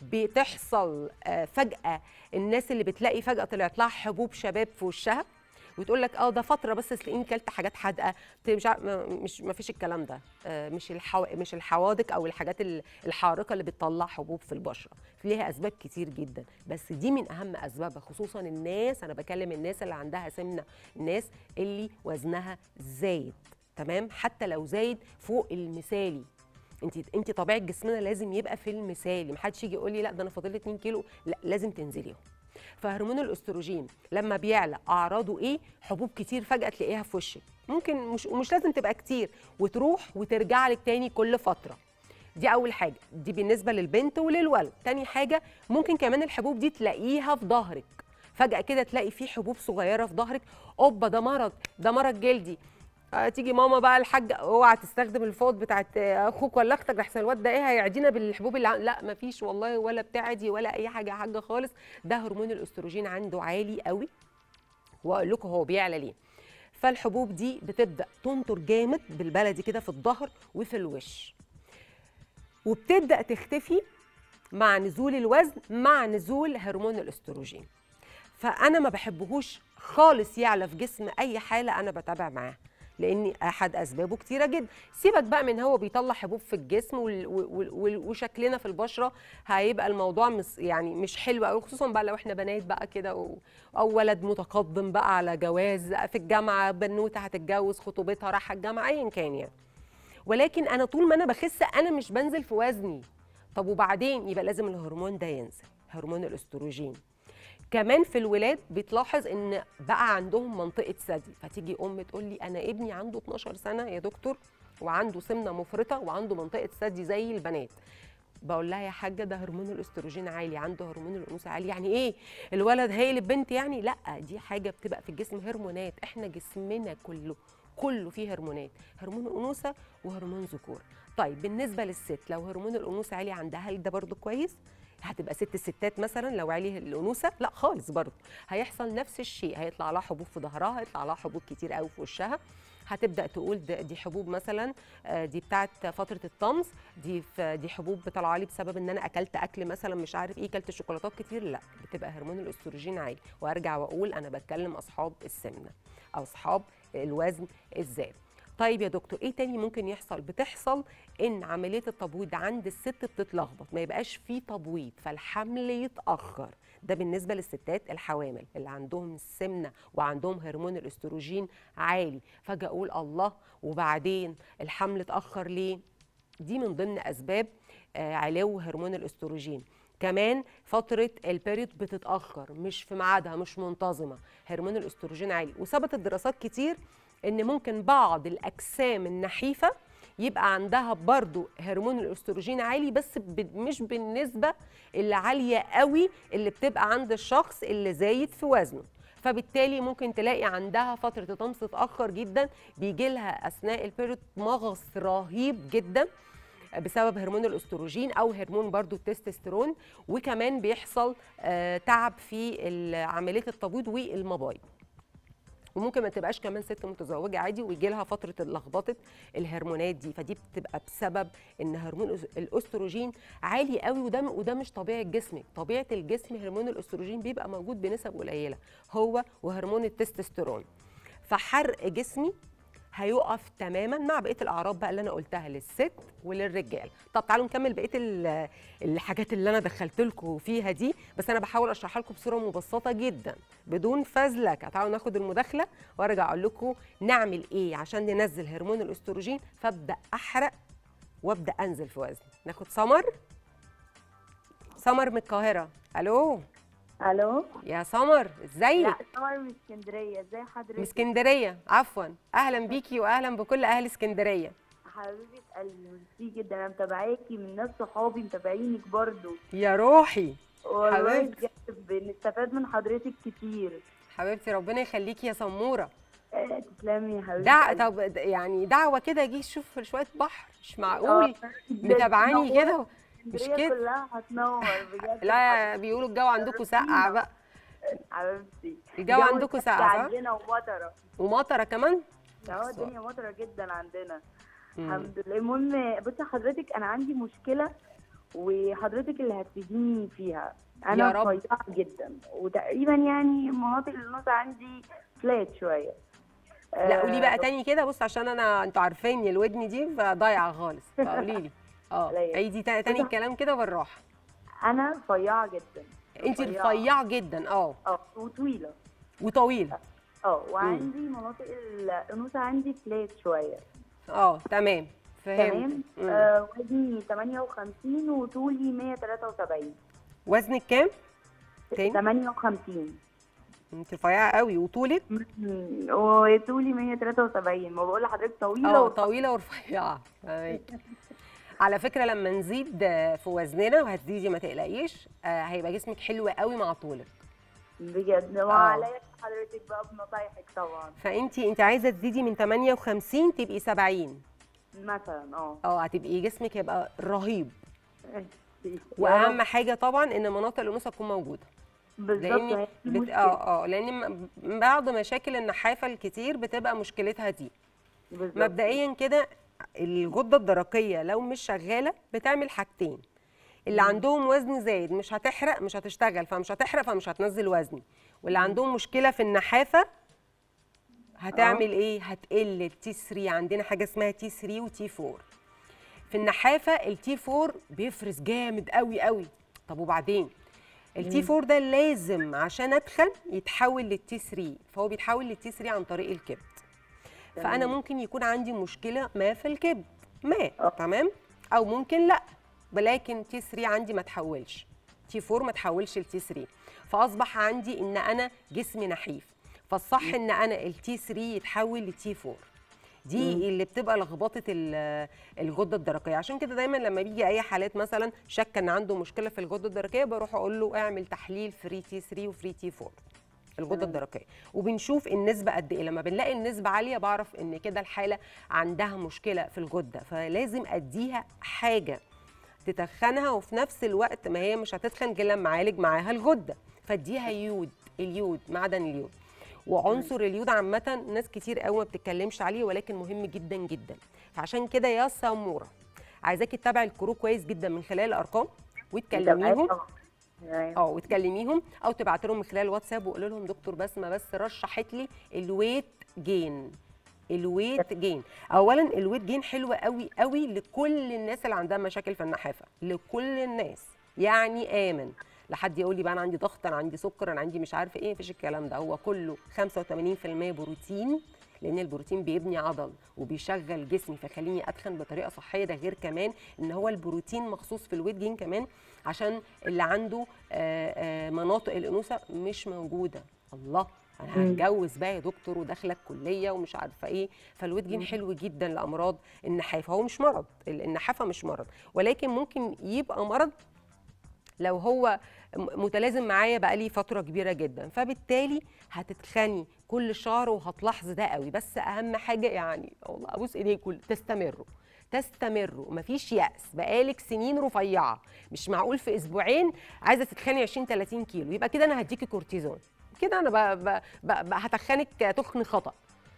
[SPEAKER 10] بتحصل آه، فجأة الناس اللي بتلاقي فجأة طلعت لها حبوب شباب في وشها وتقول لك اه ده فتره بس تلاقيني كلت حاجات حادقه بت- مش عارف- ما- مش ما فيش الكلام ده آه، مش الحو... مش الحوادق او الحاجات ال- الحارقه اللي بتطلع حبوب في البشره ليها اسباب كتير جدا بس دي من اهم اسبابها خصوصا الناس انا بكلم الناس اللي عندها سمنه الناس اللي وزنها زايد تمام حتى لو زايد فوق المثالي انت انت طبيعه جسمنا لازم يبقى في المثالي محدش يجي يقول لي لا ده انا فاضل لي 2 كيلو لا لازم تنزليهم فهرمون الاستروجين لما بيعلى اعراضه ايه حبوب كتير فجاه تلاقيها في وشك ممكن مش ومش لازم تبقى كتير وتروح وترجع لك تاني كل فتره دي اول حاجه دي بالنسبه للبنت وللولد تاني حاجه ممكن كمان الحبوب دي تلاقيها في ظهرك فجاه كده تلاقي في حبوب صغيره في ظهرك اوبا ده مرض ده مرض جلدي آه، تيجي ماما بقى الحاجه اوعى تستخدم الفوط بتاعت آه، اخوك ولا اختك احسن الواد ده ايه هيعدينا بالحبوب اللي عن- لا مفيش والله ولا بتعدي ولا اي حاجه حاجه خالص ده هرمون الاستروجين عنده عالي قوي واقول لكم هو بيعلى ليه فالحبوب دي بتبدا تنطر جامد بالبلدي كده في الظهر وفي الوش وبتبدا تختفي مع نزول الوزن مع نزول هرمون الاستروجين فانا ما بحبهوش خالص يعلى في جسم اي حاله انا بتابع معاها لان احد اسبابه كتيره جدا سيبك بقى من هو بيطلع حبوب في الجسم وال- وال- وال- وشكلنا في البشره هيبقى الموضوع مس يعني مش حلو قوي خصوصا بقى لو احنا بنات بقى كده و- او ولد متقدم بقى على جواز في الجامعه بنوته هتتجوز خطوبتها رايحه الجامعه ايا كان يعني ولكن انا طول ما انا بخس انا مش بنزل في وزني طب وبعدين يبقى لازم الهرمون ده ينزل هرمون الاستروجين كمان في الولاد بتلاحظ ان بقى عندهم منطقه ثدي فتيجي ام تقول لي انا ابني عنده 12 سنه يا دكتور وعنده سمنه مفرطه وعنده منطقه ثدي زي البنات بقول لها يا حاجه ده هرمون الاستروجين عالي عنده هرمون الانوثه عالي يعني ايه الولد هيقلب بنت يعني لا دي حاجه بتبقى في الجسم هرمونات احنا جسمنا كله كله فيه هرمونات هرمون انوثه وهرمون ذكور طيب بالنسبه للست لو هرمون الانوثه عالي عندها هل ده برضو كويس هتبقى ست الستات مثلا لو عالي الانوثه لا خالص برضه هيحصل نفس الشيء هيطلع لها حبوب في ظهرها هيطلع لها حبوب كتير قوي في وشها هتبدا تقول ده- دي حبوب مثلا آه، دي بتاعت فتره الطمس دي ف- دي حبوب طالعه لي بسبب ان انا اكلت اكل مثلا مش عارف ايه كلت شوكولاتات كتير لا بتبقى هرمون الاستروجين عالي وارجع واقول انا بتكلم اصحاب السمنه او اصحاب الوزن الزائد طيب يا دكتور ايه تاني ممكن يحصل بتحصل ان عمليه التبويض عند الست بتتلخبط ما يبقاش فيه تبويض فالحمل يتاخر ده بالنسبه للستات الحوامل اللي عندهم السمنه وعندهم هرمون الاستروجين عالي فجاه اقول الله وبعدين الحمل اتاخر ليه دي من ضمن اسباب آه، علو هرمون الاستروجين كمان فتره البيريود بتتاخر مش في ميعادها مش منتظمه هرمون الاستروجين عالي وثبتت دراسات كتير ان ممكن بعض الاجسام النحيفه يبقى عندها برضو هرمون الاستروجين عالي بس ب- مش بالنسبه اللي عاليه قوي اللي بتبقى عند الشخص اللي زايد في وزنه فبالتالي ممكن تلاقي عندها فتره طمس تتاخر جدا بيجي لها اثناء البيريود مغص رهيب جدا بسبب هرمون الاستروجين او هرمون برضو التستوستيرون وكمان بيحصل آه، تعب في ال- عمليه التبويض والمبايض وممكن ما تبقاش كمان ست متزوجه عادي ويجي لها فتره لخبطه الهرمونات دي فدي بتبقى بسبب ان هرمون الأس- الاستروجين عالي قوي وده وده مش طبيعه جسمك طبيعه الجسم هرمون الاستروجين بيبقى موجود بنسب قليله هو وهرمون التستوستيرون فحرق جسمي هيقف تماما مع بقيه الاعراض بقى اللي انا قلتها للست وللرجال طب تعالوا نكمل بقيه ال- الحاجات اللي انا دخلت لكم فيها دي بس انا بحاول اشرحها لكم بصوره مبسطه جدا بدون فزلكه تعالوا ناخد المداخله وارجع اقول لكم نعمل ايه عشان ننزل هرمون الاستروجين فابدا احرق وابدا انزل في وزني ناخد سمر سمر من القاهره الو
[SPEAKER 11] الو
[SPEAKER 10] يا سمر ازيك
[SPEAKER 11] لا سمر من اسكندريه ازي حضرتك
[SPEAKER 10] من اسكندريه عفوا اهلا بيكي واهلا بكل اهل اسكندريه
[SPEAKER 11] حبيبه قلبي ميرسي جدا انا متابعاكي من ناس صحابي متابعينك برضو
[SPEAKER 10] يا روحي
[SPEAKER 11] والله
[SPEAKER 10] حبيبتي.
[SPEAKER 11] بجد بنستفاد من حضرتك كتير
[SPEAKER 10] حبيبتي ربنا يخليكي يا سموره
[SPEAKER 11] آه، تسلمي يا حبيبتي
[SPEAKER 10] دع...
[SPEAKER 11] قلبي.
[SPEAKER 10] طب د- يعني دعوه كده جه شوف شويه بحر مش معقول
[SPEAKER 11] آه،
[SPEAKER 10] متابعاني
[SPEAKER 11] بتنوري
[SPEAKER 10] كده مش
[SPEAKER 11] اسكندرية
[SPEAKER 10] كده
[SPEAKER 11] كلها هتنور بجد
[SPEAKER 10] لا بيقولوا الجو عندكم ساقع بقى
[SPEAKER 11] حبيبتي
[SPEAKER 10] الجو عندكم
[SPEAKER 11] الشمس
[SPEAKER 10] ساقع صح؟
[SPEAKER 11] عندنا ومطره
[SPEAKER 10] ومطره كمان
[SPEAKER 11] اه الدنيا مطره جدا عندنا
[SPEAKER 10] مم.
[SPEAKER 11] الحمد لله المهم بصي حضرتك انا عندي مشكله وحضرتك اللي هتفيديني فيها انا
[SPEAKER 10] يا رب.
[SPEAKER 11] رفيعه جدا وتقريبا يعني مناطق النص عندي فلات شويه
[SPEAKER 10] لا قولي بقى
[SPEAKER 11] آه،
[SPEAKER 10] تاني كده بص عشان انا انتوا عارفيني الودن دي ضايعه خالص فقولي لي اه
[SPEAKER 11] لا يا-
[SPEAKER 10] عيدي تا- تاني الكلام كده بالراحه
[SPEAKER 11] انا رفيعه جدا
[SPEAKER 10] انت
[SPEAKER 11] رفيعة.
[SPEAKER 10] رفيعه جدا اه
[SPEAKER 11] اه وطويله
[SPEAKER 10] وطويله
[SPEAKER 11] اه وعندي مناطق الانوثه عندي فلات شويه
[SPEAKER 10] اه تمام فهمت
[SPEAKER 11] تمام
[SPEAKER 10] مم.
[SPEAKER 11] آه وزني 58 وطولي 173
[SPEAKER 10] وزنك كام تاني
[SPEAKER 11] 58
[SPEAKER 10] انت رفيعه قوي وطولك
[SPEAKER 11] مم. وطولي 173 ما بقول لحضرتك طويله
[SPEAKER 10] اه
[SPEAKER 11] ورفيعة.
[SPEAKER 10] طويله ورفيعه فاهمك. على فكره لما نزيد في وزننا وهتزيدي ما تقلقيش آه، هيبقى جسمك حلو قوي مع طولك
[SPEAKER 11] بجد
[SPEAKER 10] آه.
[SPEAKER 11] وعليا حضرتك بقى بنصايحك طبعا
[SPEAKER 10] فانت انت عايزه تزيدي من 58 تبقي 70
[SPEAKER 11] مثلا اه
[SPEAKER 10] اه هتبقي جسمك هيبقى رهيب
[SPEAKER 11] يا
[SPEAKER 10] واهم
[SPEAKER 11] رب.
[SPEAKER 10] حاجه طبعا ان مناطق الانوثه تكون موجوده
[SPEAKER 11] بالظبط
[SPEAKER 10] لان
[SPEAKER 11] هي دي
[SPEAKER 10] بت...
[SPEAKER 11] المشكلة.
[SPEAKER 10] اه اه لان م- بعض مشاكل النحافه الكتير بتبقى مشكلتها دي
[SPEAKER 11] بالظبط.
[SPEAKER 10] مبدئيا كده الغده الدرقيه لو مش شغاله بتعمل حاجتين اللي عندهم وزن زايد مش هتحرق مش هتشتغل فمش هتحرق فمش هتنزل وزن واللي عندهم مشكله في النحافه هتعمل ايه هتقل التي 3 عندنا حاجه اسمها تي 3 وتي 4 في النحافه التي 4 بيفرز جامد قوي قوي طب وبعدين التي 4 ده لازم عشان ادخل يتحول للتي 3 فهو بيتحول للتي 3 عن طريق الكبد فانا
[SPEAKER 11] تمام.
[SPEAKER 10] ممكن يكون عندي مشكله ما في الكبد ما تمام او ممكن لا ولكن تي 3 عندي ما تحولش تي 4 ما تحولش لتي 3 فاصبح عندي ان انا جسمي نحيف فالصح ان انا التي 3 يتحول لتي 4 دي
[SPEAKER 1] مم.
[SPEAKER 10] اللي بتبقى لخبطه ال- الغده الدرقيه عشان كده دايما لما بيجي اي حالات مثلا شك ان عنده مشكله في الغده الدرقيه بروح اقول له اعمل تحليل فري تي 3 وفري تي 4 الغده
[SPEAKER 1] تمام.
[SPEAKER 10] الدرقيه وبنشوف النسبه قد ايه لما بنلاقي النسبه عاليه بعرف ان كده الحاله عندها مشكله في الغده فلازم اديها حاجه تتخنها وفي نفس الوقت ما هي مش هتتخن غير لما اعالج معاها الغده فاديها يود اليود معدن اليود وعنصر اليود عامه ناس كتير قوي ما بتتكلمش عليه ولكن مهم جدا جدا فعشان كده يا سموره عايزاكي تتابعي الكرو كويس جدا من خلال الارقام وتكلميهم اه وتكلميهم او تبعت لهم من خلال الواتساب وقول لهم دكتور بسمه بس رشحت لي الويت جين الويت جين اولا الويت جين حلو قوي قوي لكل الناس اللي عندها مشاكل في النحافه لكل الناس يعني امن لحد يقول لي بقى انا عندي ضغط انا عندي سكر انا عندي مش عارفه ايه مفيش الكلام ده هو كله 85% بروتين لان البروتين بيبني عضل وبيشغل جسمي فيخليني اتخن بطريقه صحيه ده غير كمان ان هو البروتين مخصوص في الويت جين كمان عشان اللي عنده آه، آه، مناطق الانوثه مش موجوده الله انا
[SPEAKER 1] مم.
[SPEAKER 10] هتجوز بقى يا دكتور وداخله الكليه ومش عارفه ايه فالويت جين
[SPEAKER 1] مم.
[SPEAKER 10] حلو جدا لامراض النحافه هو مش مرض ال- النحافه مش مرض ولكن ممكن يبقى مرض لو هو م- متلازم معايا بقالي فتره كبيره جدا فبالتالي هتتخني كل شهر وهتلاحظي ده قوي بس اهم حاجه يعني والله ابوس ايديكم تستمروا تستمروا مفيش يأس بقالك سنين رفيعه مش معقول في اسبوعين عايزه تتخني 20 30 كيلو يبقى كده انا هديكي كورتيزون كده انا ب... ب... ب... ب... هتخنك تخن خطأ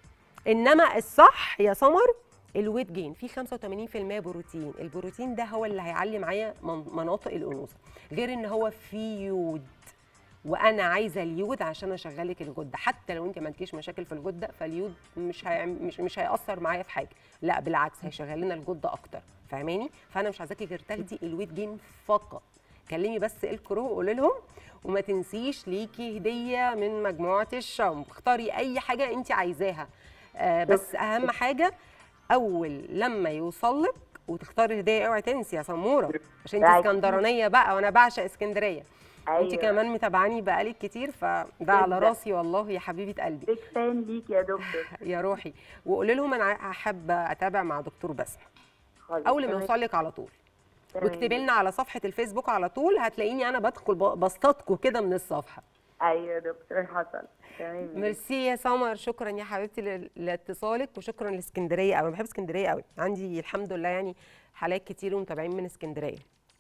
[SPEAKER 10] انما الصح يا سمر الويت جين فيه 85% بروتين البروتين ده هو اللي هيعلي معايا من- مناطق الانوثه غير ان هو فيه يود وانا عايزه اليود عشان اشغلك الغده حتى لو انت ما عندكيش مشاكل في الغده فاليود مش هي... مش مش هياثر معايا في حاجه لا بالعكس هيشغل لنا الغده اكتر فاهماني فانا مش عايزاكي غير تاخدي الويت جين فقط كلمي بس الكرو وقولي لهم وما تنسيش ليكي هديه من مجموعه الشامب اختاري اي حاجه انت عايزاها آه بس اهم حاجه اول لما يوصل لك وتختاري هديه اوعي تنسي يا سموره عشان انت
[SPEAKER 11] أكيد.
[SPEAKER 10] اسكندرانيه بقى وانا بعشق اسكندريه انت
[SPEAKER 11] أيوة.
[SPEAKER 10] كمان متابعاني بقالك كتير فده على
[SPEAKER 11] جداً.
[SPEAKER 10] راسي والله يا حبيبه قلبي
[SPEAKER 11] بيك فان ليك يا دكتور
[SPEAKER 10] يا روحي وقولي لهم انا هحب اتابع مع دكتور بسمه
[SPEAKER 11] خالص.
[SPEAKER 10] اول ما
[SPEAKER 11] تمام.
[SPEAKER 10] يوصل لك على طول
[SPEAKER 11] تمام.
[SPEAKER 10] واكتبي لنا على صفحه الفيسبوك على طول هتلاقيني انا بدخل ب- بسطاتكم كده من الصفحه
[SPEAKER 11] ايوه يا دكتور حصل تمام
[SPEAKER 10] ميرسي يا سمر شكرا يا حبيبتي ل- لاتصالك وشكرا لاسكندريه قوي بحب اسكندريه قوي عندي الحمد لله يعني حالات كتير ومتابعين من اسكندريه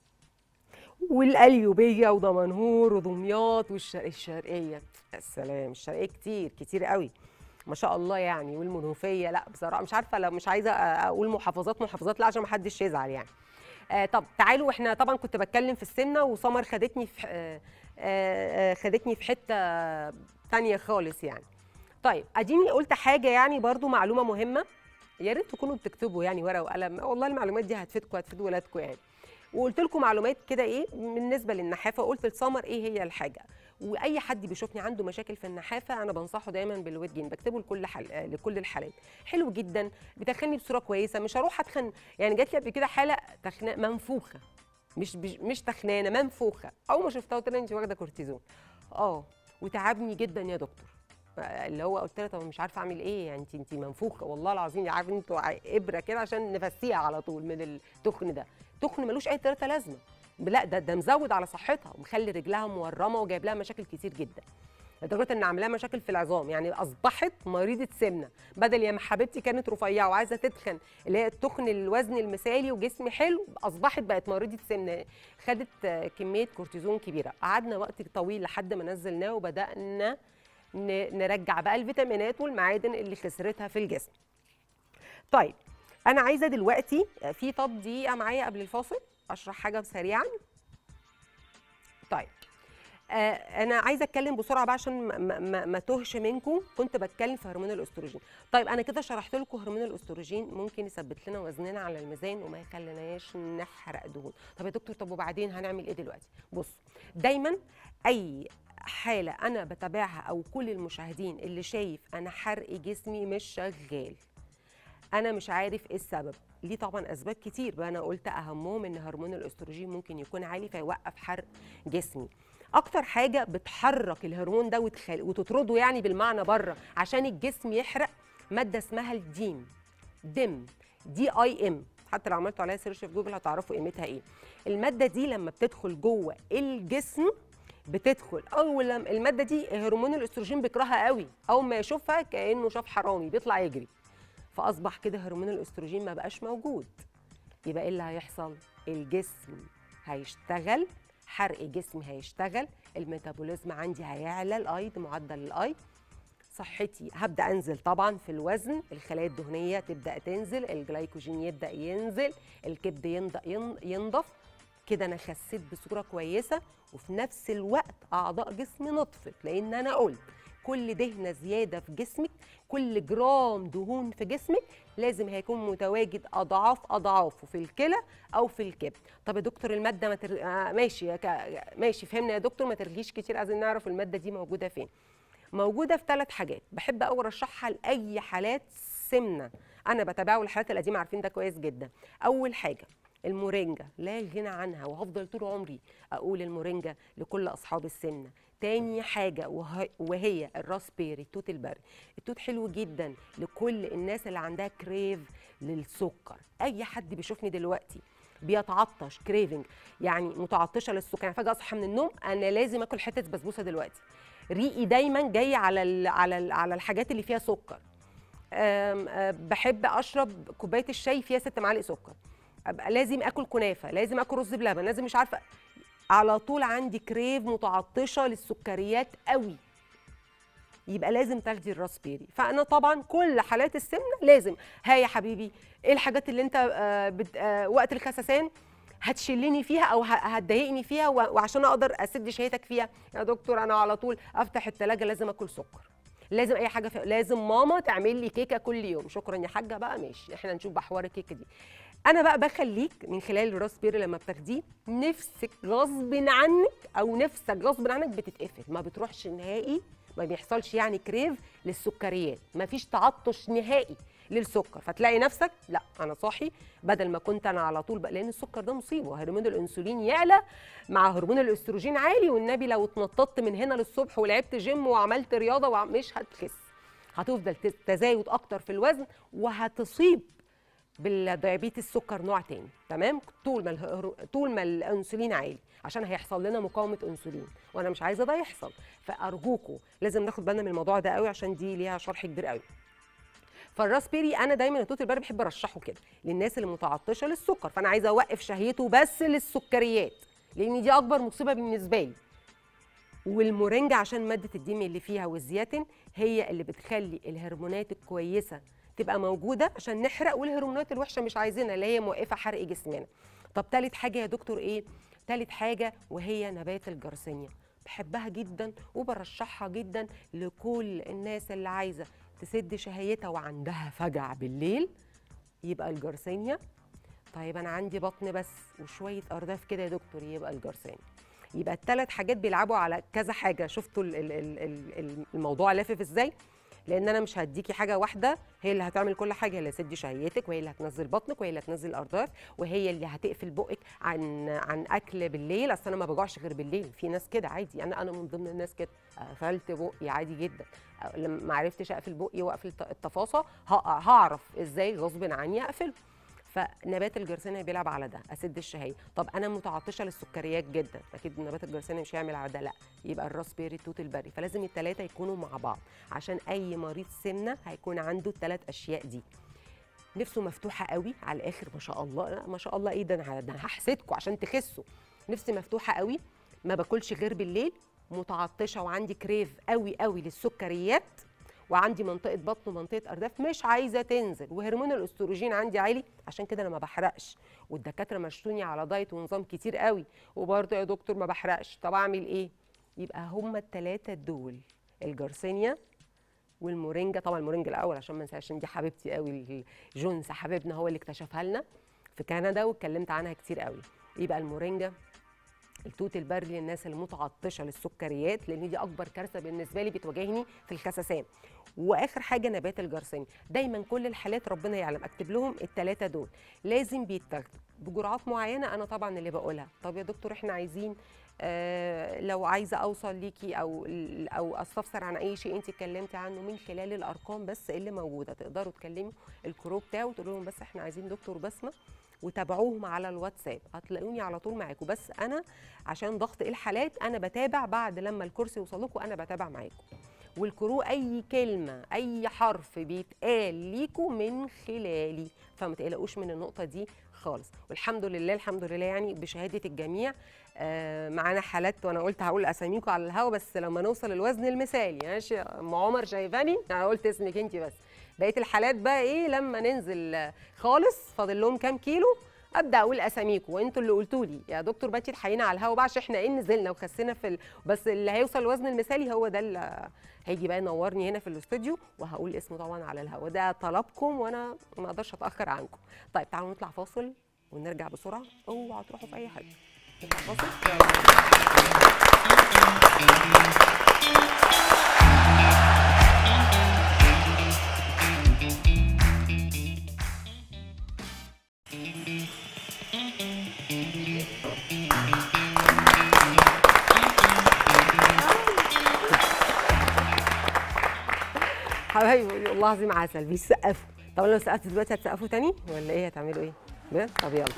[SPEAKER 10] والقليوبيه ودمنهور ودمياط والشرقيه الشرقيه السلام الشرقيه كتير كتير قوي ما شاء الله يعني والمنوفيه لا بصراحه مش عارفه لو مش عايزه اقول محافظات محافظات لا عشان ما حدش يزعل يعني آه طب تعالوا احنا طبعا كنت بتكلم في السمنه وسمر خدتني في آه آه آه، خدتني في حته تانية خالص يعني طيب اديني قلت حاجه يعني برضو معلومه مهمه يا ريت تكونوا بتكتبوا يعني ورقه وقلم والله المعلومات دي هتفيدكم هتفيد ولادكم يعني وقلت لكم معلومات كده ايه بالنسبه للنحافه قلت لسمر ايه هي الحاجه واي حد بيشوفني عنده مشاكل في النحافه انا بنصحه دايما بالويت جين بكتبه لكل حل... آه، لكل الحالات حلو جدا بتخني بصوره كويسه مش هروح اتخن يعني جات لي قبل كده حاله تخنه منفوخه مش مش, مش تخنانه منفوخه اول ما شفتها قلت لها انت واخده كورتيزون اه وتعبني جدا يا دكتور اللي هو قلت لها طب مش عارفه اعمل ايه يعني انت انت منفوخه والله العظيم عارف انتوا ع- ابره كده عشان نفسيها على طول من التخن ده تخن ملوش اي تلاته لازمه لا ده ده مزود على صحتها ومخلي رجلها مورمه وجايب لها مشاكل كتير جدا لدرجه ان عاملاها مشاكل في العظام يعني اصبحت مريضه سمنه بدل يا ما حبيبتي كانت رفيعه وعايزه تتخن اللي هي التخن الوزن المثالي وجسم حلو اصبحت بقت مريضه سمنه خدت آه، كميه كورتيزون كبيره قعدنا وقت طويل لحد ما نزلناه وبدانا ن- نرجع بقى الفيتامينات والمعادن اللي خسرتها في الجسم طيب انا عايزه دلوقتي في طب دقيقه معايا قبل الفاصل اشرح حاجه سريعا طيب آه انا عايزه اتكلم بسرعه بقى عشان ما, ما, ما, ما توهش منكم كنت بتكلم في هرمون الاستروجين طيب انا كده شرحت لكم هرمون الاستروجين ممكن يثبت لنا وزننا على الميزان وما يخليناش نحرق دهون طب يا دكتور طب وبعدين هنعمل ايه دلوقتي بص دايما اي حاله انا بتابعها او كل المشاهدين اللي شايف انا حرق جسمي مش شغال انا مش عارف ايه السبب ليه طبعا اسباب كتير بقى انا قلت اهمهم ان هرمون الاستروجين ممكن يكون عالي فيوقف حرق جسمي اكتر حاجه بتحرك الهرمون ده وتخل... وتطرده يعني بالمعنى بره عشان الجسم يحرق ماده اسمها الديم دم دي اي ام حتى لو عملتوا عليها سيرش في جوجل هتعرفوا قيمتها ايه الماده دي لما بتدخل جوه الجسم بتدخل اول لما الماده دي هرمون الاستروجين بيكرهها قوي اول ما يشوفها كانه شاف حرامي بيطلع يجري فاصبح كده هرمون الاستروجين ما بقاش موجود يبقى ايه اللي هيحصل الجسم هيشتغل حرق جسمي هيشتغل الميتابوليزم عندي هيعلى الايض معدل الايض صحتي هبدا انزل طبعا في الوزن الخلايا الدهنيه تبدا تنزل الجلايكوجين يبدا ينزل الكبد ينض- ين- ينضف كده انا خسيت بصوره كويسه وفي نفس الوقت اعضاء جسمي نطفت لان انا قلت كل دهنه زياده في جسمك كل جرام دهون في جسمك لازم هيكون متواجد اضعاف اضعافه في الكلى او في الكبد طب يا دكتور الماده ما تر... آه ماشي يا ك... ماشي فهمنا يا دكتور ما ترجيش كتير عايزين نعرف الماده دي موجوده فين موجوده في ثلاث حاجات بحب قوي ارشحها لاي حالات سمنه انا بتابعه الحالات القديمه عارفين ده كويس جدا اول حاجه المورينجا لا غنى عنها وهفضل طول عمري اقول المورينجا لكل اصحاب السمنه تاني حاجة وه- وهي الراسبيري التوت البري التوت حلو جدا لكل الناس اللي عندها كريف للسكر اي حد بيشوفني دلوقتي بيتعطش كريفنج يعني متعطشه للسكر يعني فجاه اصحى من النوم انا لازم اكل حته بسبوسه دلوقتي ريقي دايما جاي على ال على ال على الحاجات اللي فيها سكر أم، أه، بحب اشرب كوبايه الشاي فيها ست معالق سكر ابقى لازم اكل كنافه لازم اكل رز بلبن لازم مش عارفه على طول عندي كريف متعطشه للسكريات قوي يبقى لازم تاخدي الراسبيري فانا طبعا كل حالات السمنه لازم ها يا حبيبي ايه الحاجات اللي انت آه بت آه وقت الخسسان هتشلني فيها او ه- هتضايقني فيها و- وعشان اقدر اسد شهيتك فيها يا دكتور انا على طول افتح التلاجة لازم اكل سكر لازم اي حاجه في... لازم ماما تعمل لي كيكه كل يوم شكرا يا حاجه بقى ماشي احنا نشوف بحوار الكيكه دي انا بقى بخليك من خلال الراسبيري لما بتاخديه نفسك غصب عنك او نفسك غصب عنك بتتقفل ما بتروحش نهائي ما بيحصلش يعني كريف للسكريات ما فيش تعطش نهائي للسكر فتلاقي نفسك لا انا صاحي بدل ما كنت انا على طول بقى لان السكر ده مصيبه هرمون الانسولين يعلى مع هرمون الاستروجين عالي والنبي لو اتنططت من هنا للصبح ولعبت جيم وعملت رياضه وع- مش هتخس هتفضل تز- تزايد اكتر في الوزن وهتصيب بالديابيتس السكر نوع تاني تمام طول ما الهرو... طول ما الانسولين عالي عشان هيحصل لنا مقاومه انسولين وانا مش عايزه ده يحصل فارجوكوا لازم ناخد بالنا من الموضوع ده قوي عشان دي ليها شرح كبير قوي فالراسبيري انا دايما التوت البري بحب ارشحه كده للناس اللي متعطشه للسكر فانا عايزه اوقف شهيته بس للسكريات لان دي اكبر مصيبه بالنسبه لي والمورينجا عشان ماده الديم اللي فيها والزياتين هي اللي بتخلي الهرمونات الكويسه تبقى موجوده عشان نحرق والهرمونات الوحشه مش عايزينها اللي هي موقفه حرق جسمنا طب تالت حاجه يا دكتور ايه تالت حاجه وهي نبات الجرثيميا بحبها جدا وبرشحها جدا لكل الناس اللي عايزه تسد شهيتها وعندها فجع بالليل يبقى الجرثيميا طيب انا عندي بطن بس وشويه ارداف كده يا دكتور يبقى الجرثيميا يبقى الثلاث حاجات بيلعبوا على كذا حاجه شفتوا ال- ال- ال- ال- الموضوع لافف ازاي لان انا مش هديكي حاجه واحده هي اللي هتعمل كل حاجه هي اللي هتسد شهيتك وهي اللي هتنزل بطنك وهي اللي هتنزل الارداف وهي اللي هتقفل بقك عن عن اكل بالليل اصل انا ما بجوعش غير بالليل في ناس كده عادي انا انا من ضمن الناس كده قفلت بقي عادي جدا لما ما عرفتش اقفل بقي واقفل الت- التفاصه هقع- هعرف ازاي غصب عني اقفله فنبات الجرثيميا بيلعب على ده اسد الشهيه طب انا متعطشه للسكريات جدا اكيد نبات الجرثيميا مش هيعمل على ده لا يبقى الراسبيري التوت البري فلازم الثلاثه يكونوا مع بعض عشان اي مريض سمنه هيكون عنده الثلاث اشياء دي نفسه مفتوحه قوي على الاخر ما شاء الله لا ما شاء الله ايه ده انا ده أنا هحسدكم عشان تخسوا نفسي مفتوحه قوي ما باكلش غير بالليل متعطشه وعندي كريف قوي قوي للسكريات وعندي منطقه بطن ومنطقه ارداف مش عايزه تنزل وهرمون الاستروجين عندي عالي عشان كده انا ما بحرقش والدكاتره مشتوني على دايت ونظام كتير قوي وبرضه يا دكتور ما بحرقش طب اعمل ايه يبقى هما الثلاثه دول الجرثيميا والمورينجا طبعا المورينجا الاول عشان ما انساش عشان دي حبيبتي قوي جونز حبيبنا هو اللي اكتشفها لنا في كندا واتكلمت عنها كتير قوي يبقى المورينجا التوت البري للناس المتعطشه للسكريات لان دي اكبر كارثه بالنسبه لي بتواجهني في الخسسان واخر حاجه نبات الجرثيميا دايما كل الحالات ربنا يعلم اكتب لهم الثلاثه دول لازم بيتاخدوا بجرعات معينه انا طبعا اللي بقولها طب يا دكتور احنا عايزين آه، لو عايزه اوصل ليكي او او استفسر عن اي شيء انت اتكلمتي عنه من خلال الارقام بس اللي موجوده تقدروا تكلموا الكرو بتاعه وتقولوا لهم بس احنا عايزين دكتور بسمه وتابعوهم على الواتساب هتلاقوني على طول معاكم بس انا عشان ضغط الحالات انا بتابع بعد لما الكرسي يوصل لكم انا بتابع معاكم والكرو اي كلمه اي حرف بيتقال ليكم من خلالي فما تقلقوش من النقطه دي خالص والحمد لله الحمد لله يعني بشهاده الجميع آه معانا حالات وانا قلت هقول اساميكم على الهوا بس لما نوصل الوزن المثالي ماشي ام عمر شايفاني انا قلت اسمك انت بس بقيه الحالات بقى ايه لما ننزل آه، خالص فاضل لهم كام كيلو ابدا اقول اساميكم وانتوا اللي قلتوا لي يا دكتور باتي تحيينا على الهوا بقى عشان احنا ايه نزلنا وخسينا في ال... بس اللي هيوصل الوزن المثالي هو ده اللي هيجي بقى ينورني هنا في الاستوديو وهقول اسمه طبعا على الهوا ده طلبكم وانا ما اقدرش اتاخر عنكم طيب تعالوا نطلع فاصل ونرجع بسرعه اوعوا تروحوا في اي حاجه نطلع فاصل حبايبي والله العظيم عسل بيسقفوا طب لو سقفت دلوقتي هتسقفوا تاني ولا ايه هتعملوا ايه؟ بجد؟ طب يلا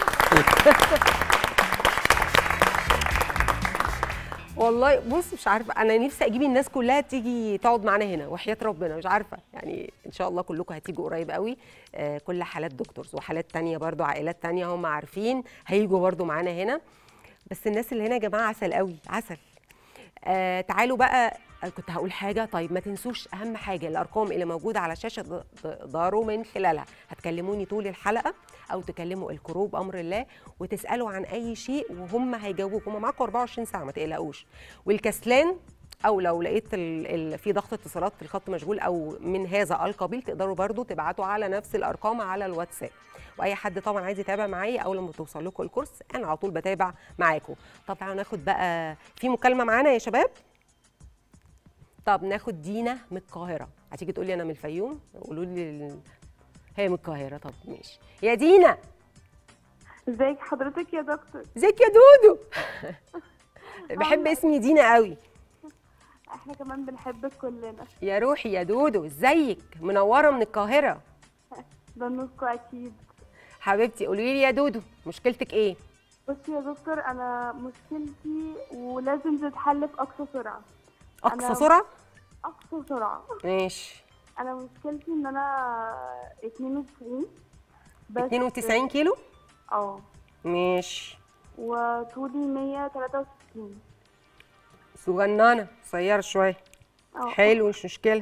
[SPEAKER 10] والله بص مش عارفه انا نفسي اجيب الناس كلها تيجي تقعد معانا هنا وحياه ربنا مش عارفه يعني ان شاء الله كلكم هتيجوا قريب قوي آه كل حالات دكتورز وحالات تانية برضو عائلات تانية هم عارفين هيجوا برضو معانا هنا بس الناس اللي هنا يا جماعه عسل قوي عسل آه تعالوا بقى آه، كنت هقول حاجه طيب ما تنسوش اهم حاجه الارقام اللي موجوده على الشاشه ت- تقدروا من خلالها هتكلموني طول الحلقه او تكلموا الكرو بامر الله وتسالوا عن اي شيء وهم هيجاوبوكم هم معاكم 24 ساعه ما تقلقوش والكسلان او لو لقيت ال ال في ضغط اتصالات الخط مشغول او من هذا القبيل تقدروا برضو تبعتوا على نفس الارقام على الواتساب واي حد طبعا عايز يتابع معايا اول لما توصل لكم الكورس انا على طول بتابع معاكم طب تعالوا ناخد بقى في مكالمه معانا يا شباب طب ناخد دينا من القاهره هتيجي تقولي انا من الفيوم قولوا لي ال... هي من القاهره طب ماشي يا دينا
[SPEAKER 11] ازيك حضرتك يا دكتور
[SPEAKER 10] ازيك يا دودو بحب اسمي دينا قوي
[SPEAKER 11] احنا كمان بنحبك كلنا
[SPEAKER 10] يا روحي يا دودو ازيك منوره من القاهره
[SPEAKER 11] بنوسكوا اكيد
[SPEAKER 10] حبيبتي قولي لي يا دودو مشكلتك ايه
[SPEAKER 11] بصي يا دكتور انا مشكلتي ولازم تتحل في اقصى سرعه
[SPEAKER 10] اقصى
[SPEAKER 11] أنا-
[SPEAKER 10] سرعه
[SPEAKER 11] اقصى سرعه
[SPEAKER 10] ماشي
[SPEAKER 11] انا مشكلتي ان انا 92 بس
[SPEAKER 10] 92 كيلو
[SPEAKER 11] اه
[SPEAKER 10] ماشي
[SPEAKER 11] وطولي 163
[SPEAKER 10] صغننه قصيره شويه
[SPEAKER 11] اه
[SPEAKER 10] حلو مش مشكله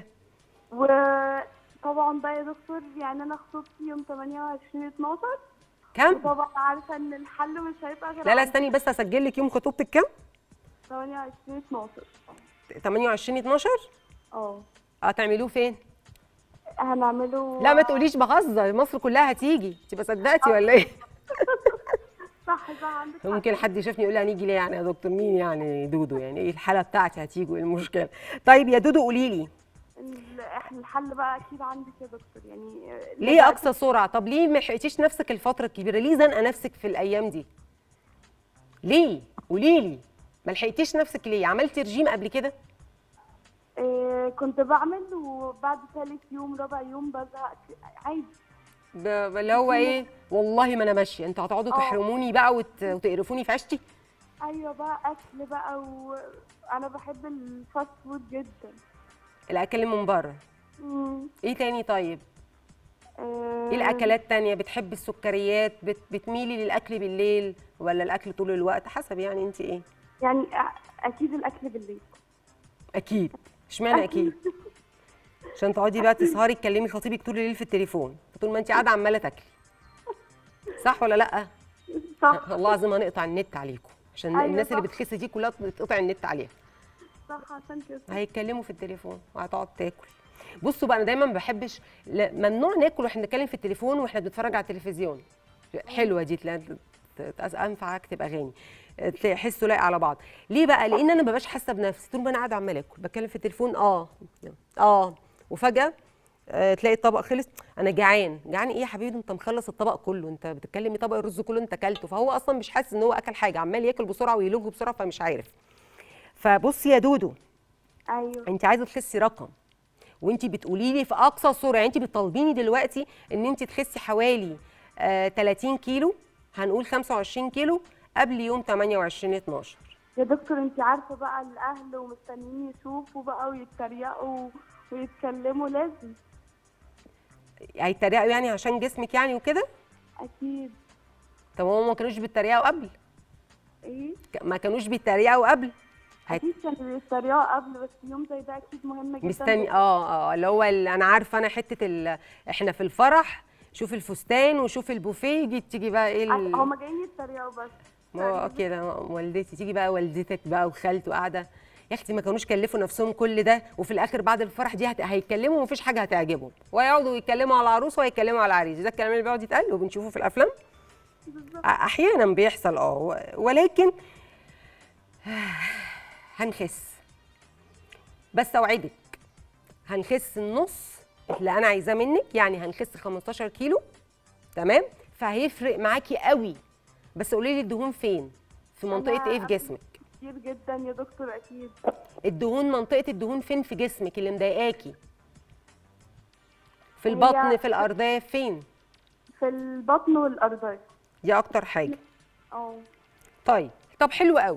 [SPEAKER 11] وطبعا بقى يا دكتور يعني انا خطوبتي يوم 28 12
[SPEAKER 10] كم
[SPEAKER 11] وطبعا عارفه ان الحل مش هيبقى غير
[SPEAKER 10] لا لا
[SPEAKER 11] عن
[SPEAKER 10] استني بس اسجل لك يوم خطوبتك كام
[SPEAKER 11] 28 12
[SPEAKER 10] 28 12
[SPEAKER 11] اه
[SPEAKER 10] هتعملوه فين
[SPEAKER 11] هنعمله
[SPEAKER 10] لا ما تقوليش بهزر مصر كلها هتيجي تبقى صدقتي ولا ايه
[SPEAKER 11] صح صح عندك حق.
[SPEAKER 10] ممكن حد يشوفني يقول لي هنيجي ليه يعني يا دكتور مين يعني دودو يعني ايه الحاله بتاعتي هتيجوا ايه المشكله طيب يا دودو قولي لي
[SPEAKER 11] ال- احنا الحل بقى اكيد عندك يا دكتور يعني آه،
[SPEAKER 10] ليه
[SPEAKER 11] لازم-
[SPEAKER 10] اقصى سرعه طب ليه ما لحقتيش نفسك الفتره الكبيره ليه زنقه نفسك في الايام دي ليه قولي لي ما لحقتيش نفسك ليه عملتي رجيم قبل كده
[SPEAKER 11] آه، كنت بعمل وبعد ثالث يوم رابع يوم بزهق عادي
[SPEAKER 10] ب- ب- اللي هو ايه والله ما انا ماشيه انتوا هتقعدوا
[SPEAKER 11] آه.
[SPEAKER 10] تحرموني بقى وت... وتقرفوني في عيشتي
[SPEAKER 11] ايوه بقى اكل بقى وانا بحب الفاست فود جدا
[SPEAKER 10] الاكل من بره
[SPEAKER 11] مم.
[SPEAKER 10] ايه تاني طيب
[SPEAKER 11] آه،
[SPEAKER 10] ايه الاكلات تانية بتحبي السكريات بت... بتميلي للاكل بالليل ولا الاكل طول الوقت حسب يعني انت ايه
[SPEAKER 11] يعني أ- اكيد الاكل بالليل
[SPEAKER 10] اكيد اشمعنى اكيد عشان تقعدي بقى تسهري تكلمي خطيبك طول الليل في التليفون طول ما انت قاعده عماله تاكلي صح ولا لا
[SPEAKER 11] صح
[SPEAKER 10] والله العظيم هنقطع النت عليكم عشان
[SPEAKER 11] أيوة
[SPEAKER 10] الناس اللي
[SPEAKER 11] صح.
[SPEAKER 10] بتخس دي كلها بتقطع النت عليها
[SPEAKER 11] صح عشان كده
[SPEAKER 10] هيتكلموا في التليفون وهتقعد تاكل بصوا بقى انا دايما ما بحبش لا ممنوع ناكل واحنا بنتكلم في التليفون واحنا بنتفرج على التلفزيون حلوه دي تلاقي ت- انفعك تبقى غني تحسوا لايق على بعض ليه بقى لان انا ما ببقاش حاسه بنفسي طول ما انا قاعده عماله اكل بتكلم في التليفون اه اه وفجاه آه، تلاقي الطبق خلص انا جعان جعان ايه يا حبيبي انت مخلص الطبق كله انت بتتكلمي طبق الرز كله انت اكلته فهو اصلا مش حاسس ان هو اكل حاجه عمال ياكل بسرعه ويلوج بسرعه فمش عارف فبصي يا دودو
[SPEAKER 11] ايوه
[SPEAKER 10] انت عايزه تخسي رقم وانت بتقولي لي في اقصى صوره يعني انت بتطالبيني دلوقتي ان انت تخسي حوالي آه 30 كيلو هنقول 25 كيلو قبل يوم 28 12
[SPEAKER 11] يا دكتور انت عارفه بقى الاهل ومستنيين يشوفوا بقى ويتريقوا ويتكلموا لازم
[SPEAKER 10] هيتريقوا يعني عشان جسمك يعني وكده
[SPEAKER 11] اكيد
[SPEAKER 10] طب هم ما كانوش بيتريقوا قبل
[SPEAKER 11] ايه
[SPEAKER 10] ك- ما كانوش بيتريقوا قبل هيت-
[SPEAKER 11] اكيد كانوا بيتريقوا قبل بس يوم زي ده اكيد مهم جدا
[SPEAKER 10] مستني اه اه اللي هو ال- انا عارفه انا حته ال... احنا في الفرح شوف الفستان وشوف البوفيه يجي تيجي بقى ايه ال...
[SPEAKER 11] هما جايين يتريقوا بس
[SPEAKER 10] ما هو كده والدتي تيجي بقى والدتك بقى وخالته قاعده يا اختي ما كانوش كلفوا نفسهم كل ده وفي الاخر بعد الفرح دي هت... هيتكلموا ومفيش حاجه هتعجبهم ويقعدوا يتكلموا على العروس ويتكلموا على العريس ده الكلام اللي بيقعد يتقال وبنشوفه في الافلام أ- احيانا بيحصل اه و- ولكن هنخس بس اوعدك هنخس النص اللي انا عايزاه منك يعني هنخس 15 كيلو تمام فهيفرق معاكي قوي بس قولي لي الدهون فين في منطقه
[SPEAKER 11] أنا
[SPEAKER 10] ايه في جسمك
[SPEAKER 11] كتير جدا يا دكتور اكيد
[SPEAKER 10] الدهون منطقه الدهون فين في جسمك اللي مضايقاكي في
[SPEAKER 11] هي-
[SPEAKER 10] البطن في الارداف فين
[SPEAKER 11] في البطن والارضيه
[SPEAKER 10] دي اكتر حاجه
[SPEAKER 11] اه
[SPEAKER 10] طيب طب حلو قوي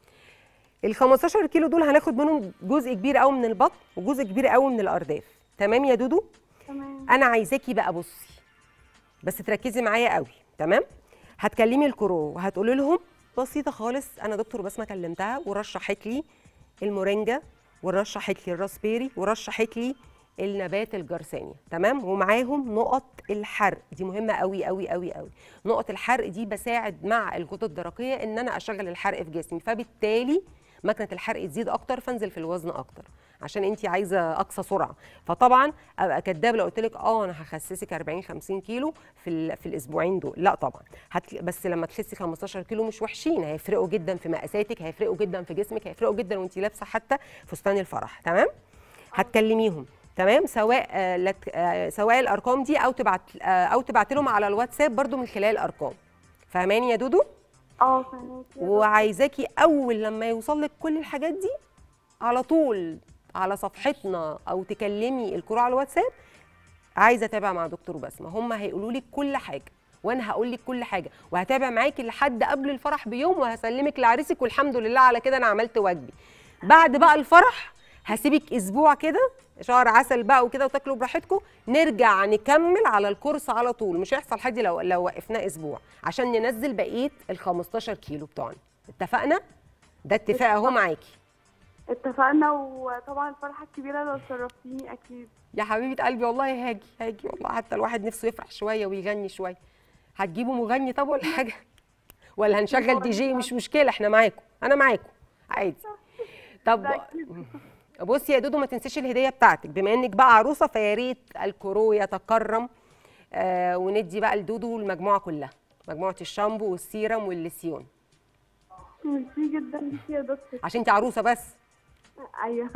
[SPEAKER 10] ال 15 كيلو دول هناخد منهم جزء كبير قوي من البطن وجزء كبير قوي من الارداف تمام يا دودو
[SPEAKER 11] تمام
[SPEAKER 10] انا عايزاكي بقى بصي بس تركزي معايا قوي تمام هتكلمي الكرو وهتقولي لهم بسيطه خالص انا دكتور بسمه كلمتها ورشحت لي المورينجا ورشحت لي الراسبيري ورشحت لي النبات الجرثاني تمام ومعاهم نقط الحرق دي مهمه قوي قوي قوي قوي نقط الحرق دي بساعد مع الغدد الدرقيه ان انا اشغل الحرق في جسمي فبالتالي مكنه الحرق تزيد اكتر فانزل في الوزن اكتر عشان انت عايزه اقصى سرعه فطبعا ابقى كداب لو قلت لك اه انا هخسسك 40 50 كيلو في ال- في الاسبوعين دول لا طبعا هت... بس لما تخسي 15 كيلو مش وحشين هيفرقوا جدا في مقاساتك هيفرقوا جدا في جسمك هيفرقوا جدا وانت لابسه حتى فستان الفرح تمام هتكلميهم تمام سواء آه لت... آه سواء الارقام دي او تبعت آه او تبعت لهم على الواتساب برضو من خلال الارقام فاهماني يا دودو
[SPEAKER 11] اه فهمت
[SPEAKER 10] وعايزاكي اول لما يوصل لك كل الحاجات دي على طول على صفحتنا او تكلمي الكرة على الواتساب عايزه اتابع مع دكتور بسمه هم هيقولوا لك كل حاجه وانا هقول لك كل حاجه وهتابع معاكي لحد قبل الفرح بيوم وهسلمك لعريسك والحمد لله على كده انا عملت واجبي بعد بقى الفرح هسيبك اسبوع كده شهر عسل بقى وكده وتاكلوا براحتكم نرجع نكمل على الكورس على طول مش هيحصل حاجه لو لو وقفناه اسبوع عشان ننزل بقيه ال 15 كيلو بتوعنا اتفقنا ده اتفاق اهو معاكي
[SPEAKER 11] اتفقنا وطبعا الفرحه الكبيره لو شرفتيني اكيد
[SPEAKER 10] يا حبيبه قلبي والله هاجي هاجي والله حتى الواحد نفسه يفرح شويه ويغني شويه هتجيبوا مغني طب ولا حاجه ولا هنشغل دي جي مش مشكله احنا معاكم انا معاكم عادي طب بصي يا دودو ما تنسيش الهديه بتاعتك بما انك بقى عروسه فيا ريت الكرو يتكرم آه وندي بقى لدودو المجموعه كلها مجموعه الشامبو والسيرم والليسيون
[SPEAKER 11] ميرسي جدا ليكي يا دكتور
[SPEAKER 10] عشان انت عروسه بس
[SPEAKER 11] ايوه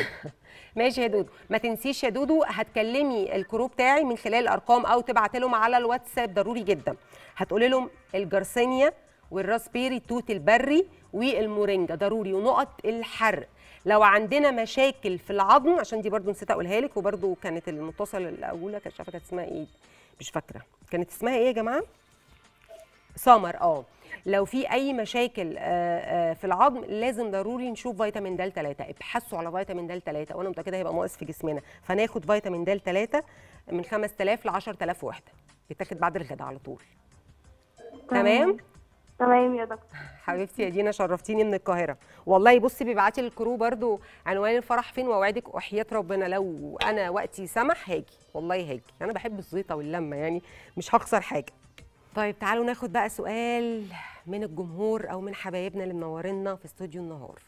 [SPEAKER 10] ماشي يا دودو ما تنسيش يا دودو هتكلمي الكرو بتاعي من خلال الارقام او تبعت لهم على الواتساب ضروري جدا هتقولي لهم الجرسينيا والراسبيري التوت البري والمورينجا ضروري ونقط الحرق لو عندنا مشاكل في العظم عشان دي برضو نسيت اقولها لك وبرضو كانت المتصله الاولى كانت مش عارفه كانت اسمها ايه مش فاكره كانت اسمها ايه يا جماعه سمر اه لو في اي مشاكل آه، آه، في العظم لازم ضروري نشوف فيتامين د 3 ابحثوا على فيتامين د 3 وانا متاكده هيبقى ناقص في جسمنا فناخد فيتامين د 3 من 5000 ل 10000 وحده بيتاخد بعد الغداء على طول تمام
[SPEAKER 11] تمام يا دكتور
[SPEAKER 10] حبيبتي يا دينا شرفتيني من القاهره والله بصي بيبعتي للكرو برضو عنوان الفرح فين واوعدك وحياه ربنا لو انا وقتي سمح هاجي والله هاجي انا بحب الزيطه واللمه يعني مش هخسر حاجه طيب تعالوا ناخد بقى سؤال من الجمهور او من حبايبنا اللي منورينا في استوديو النهار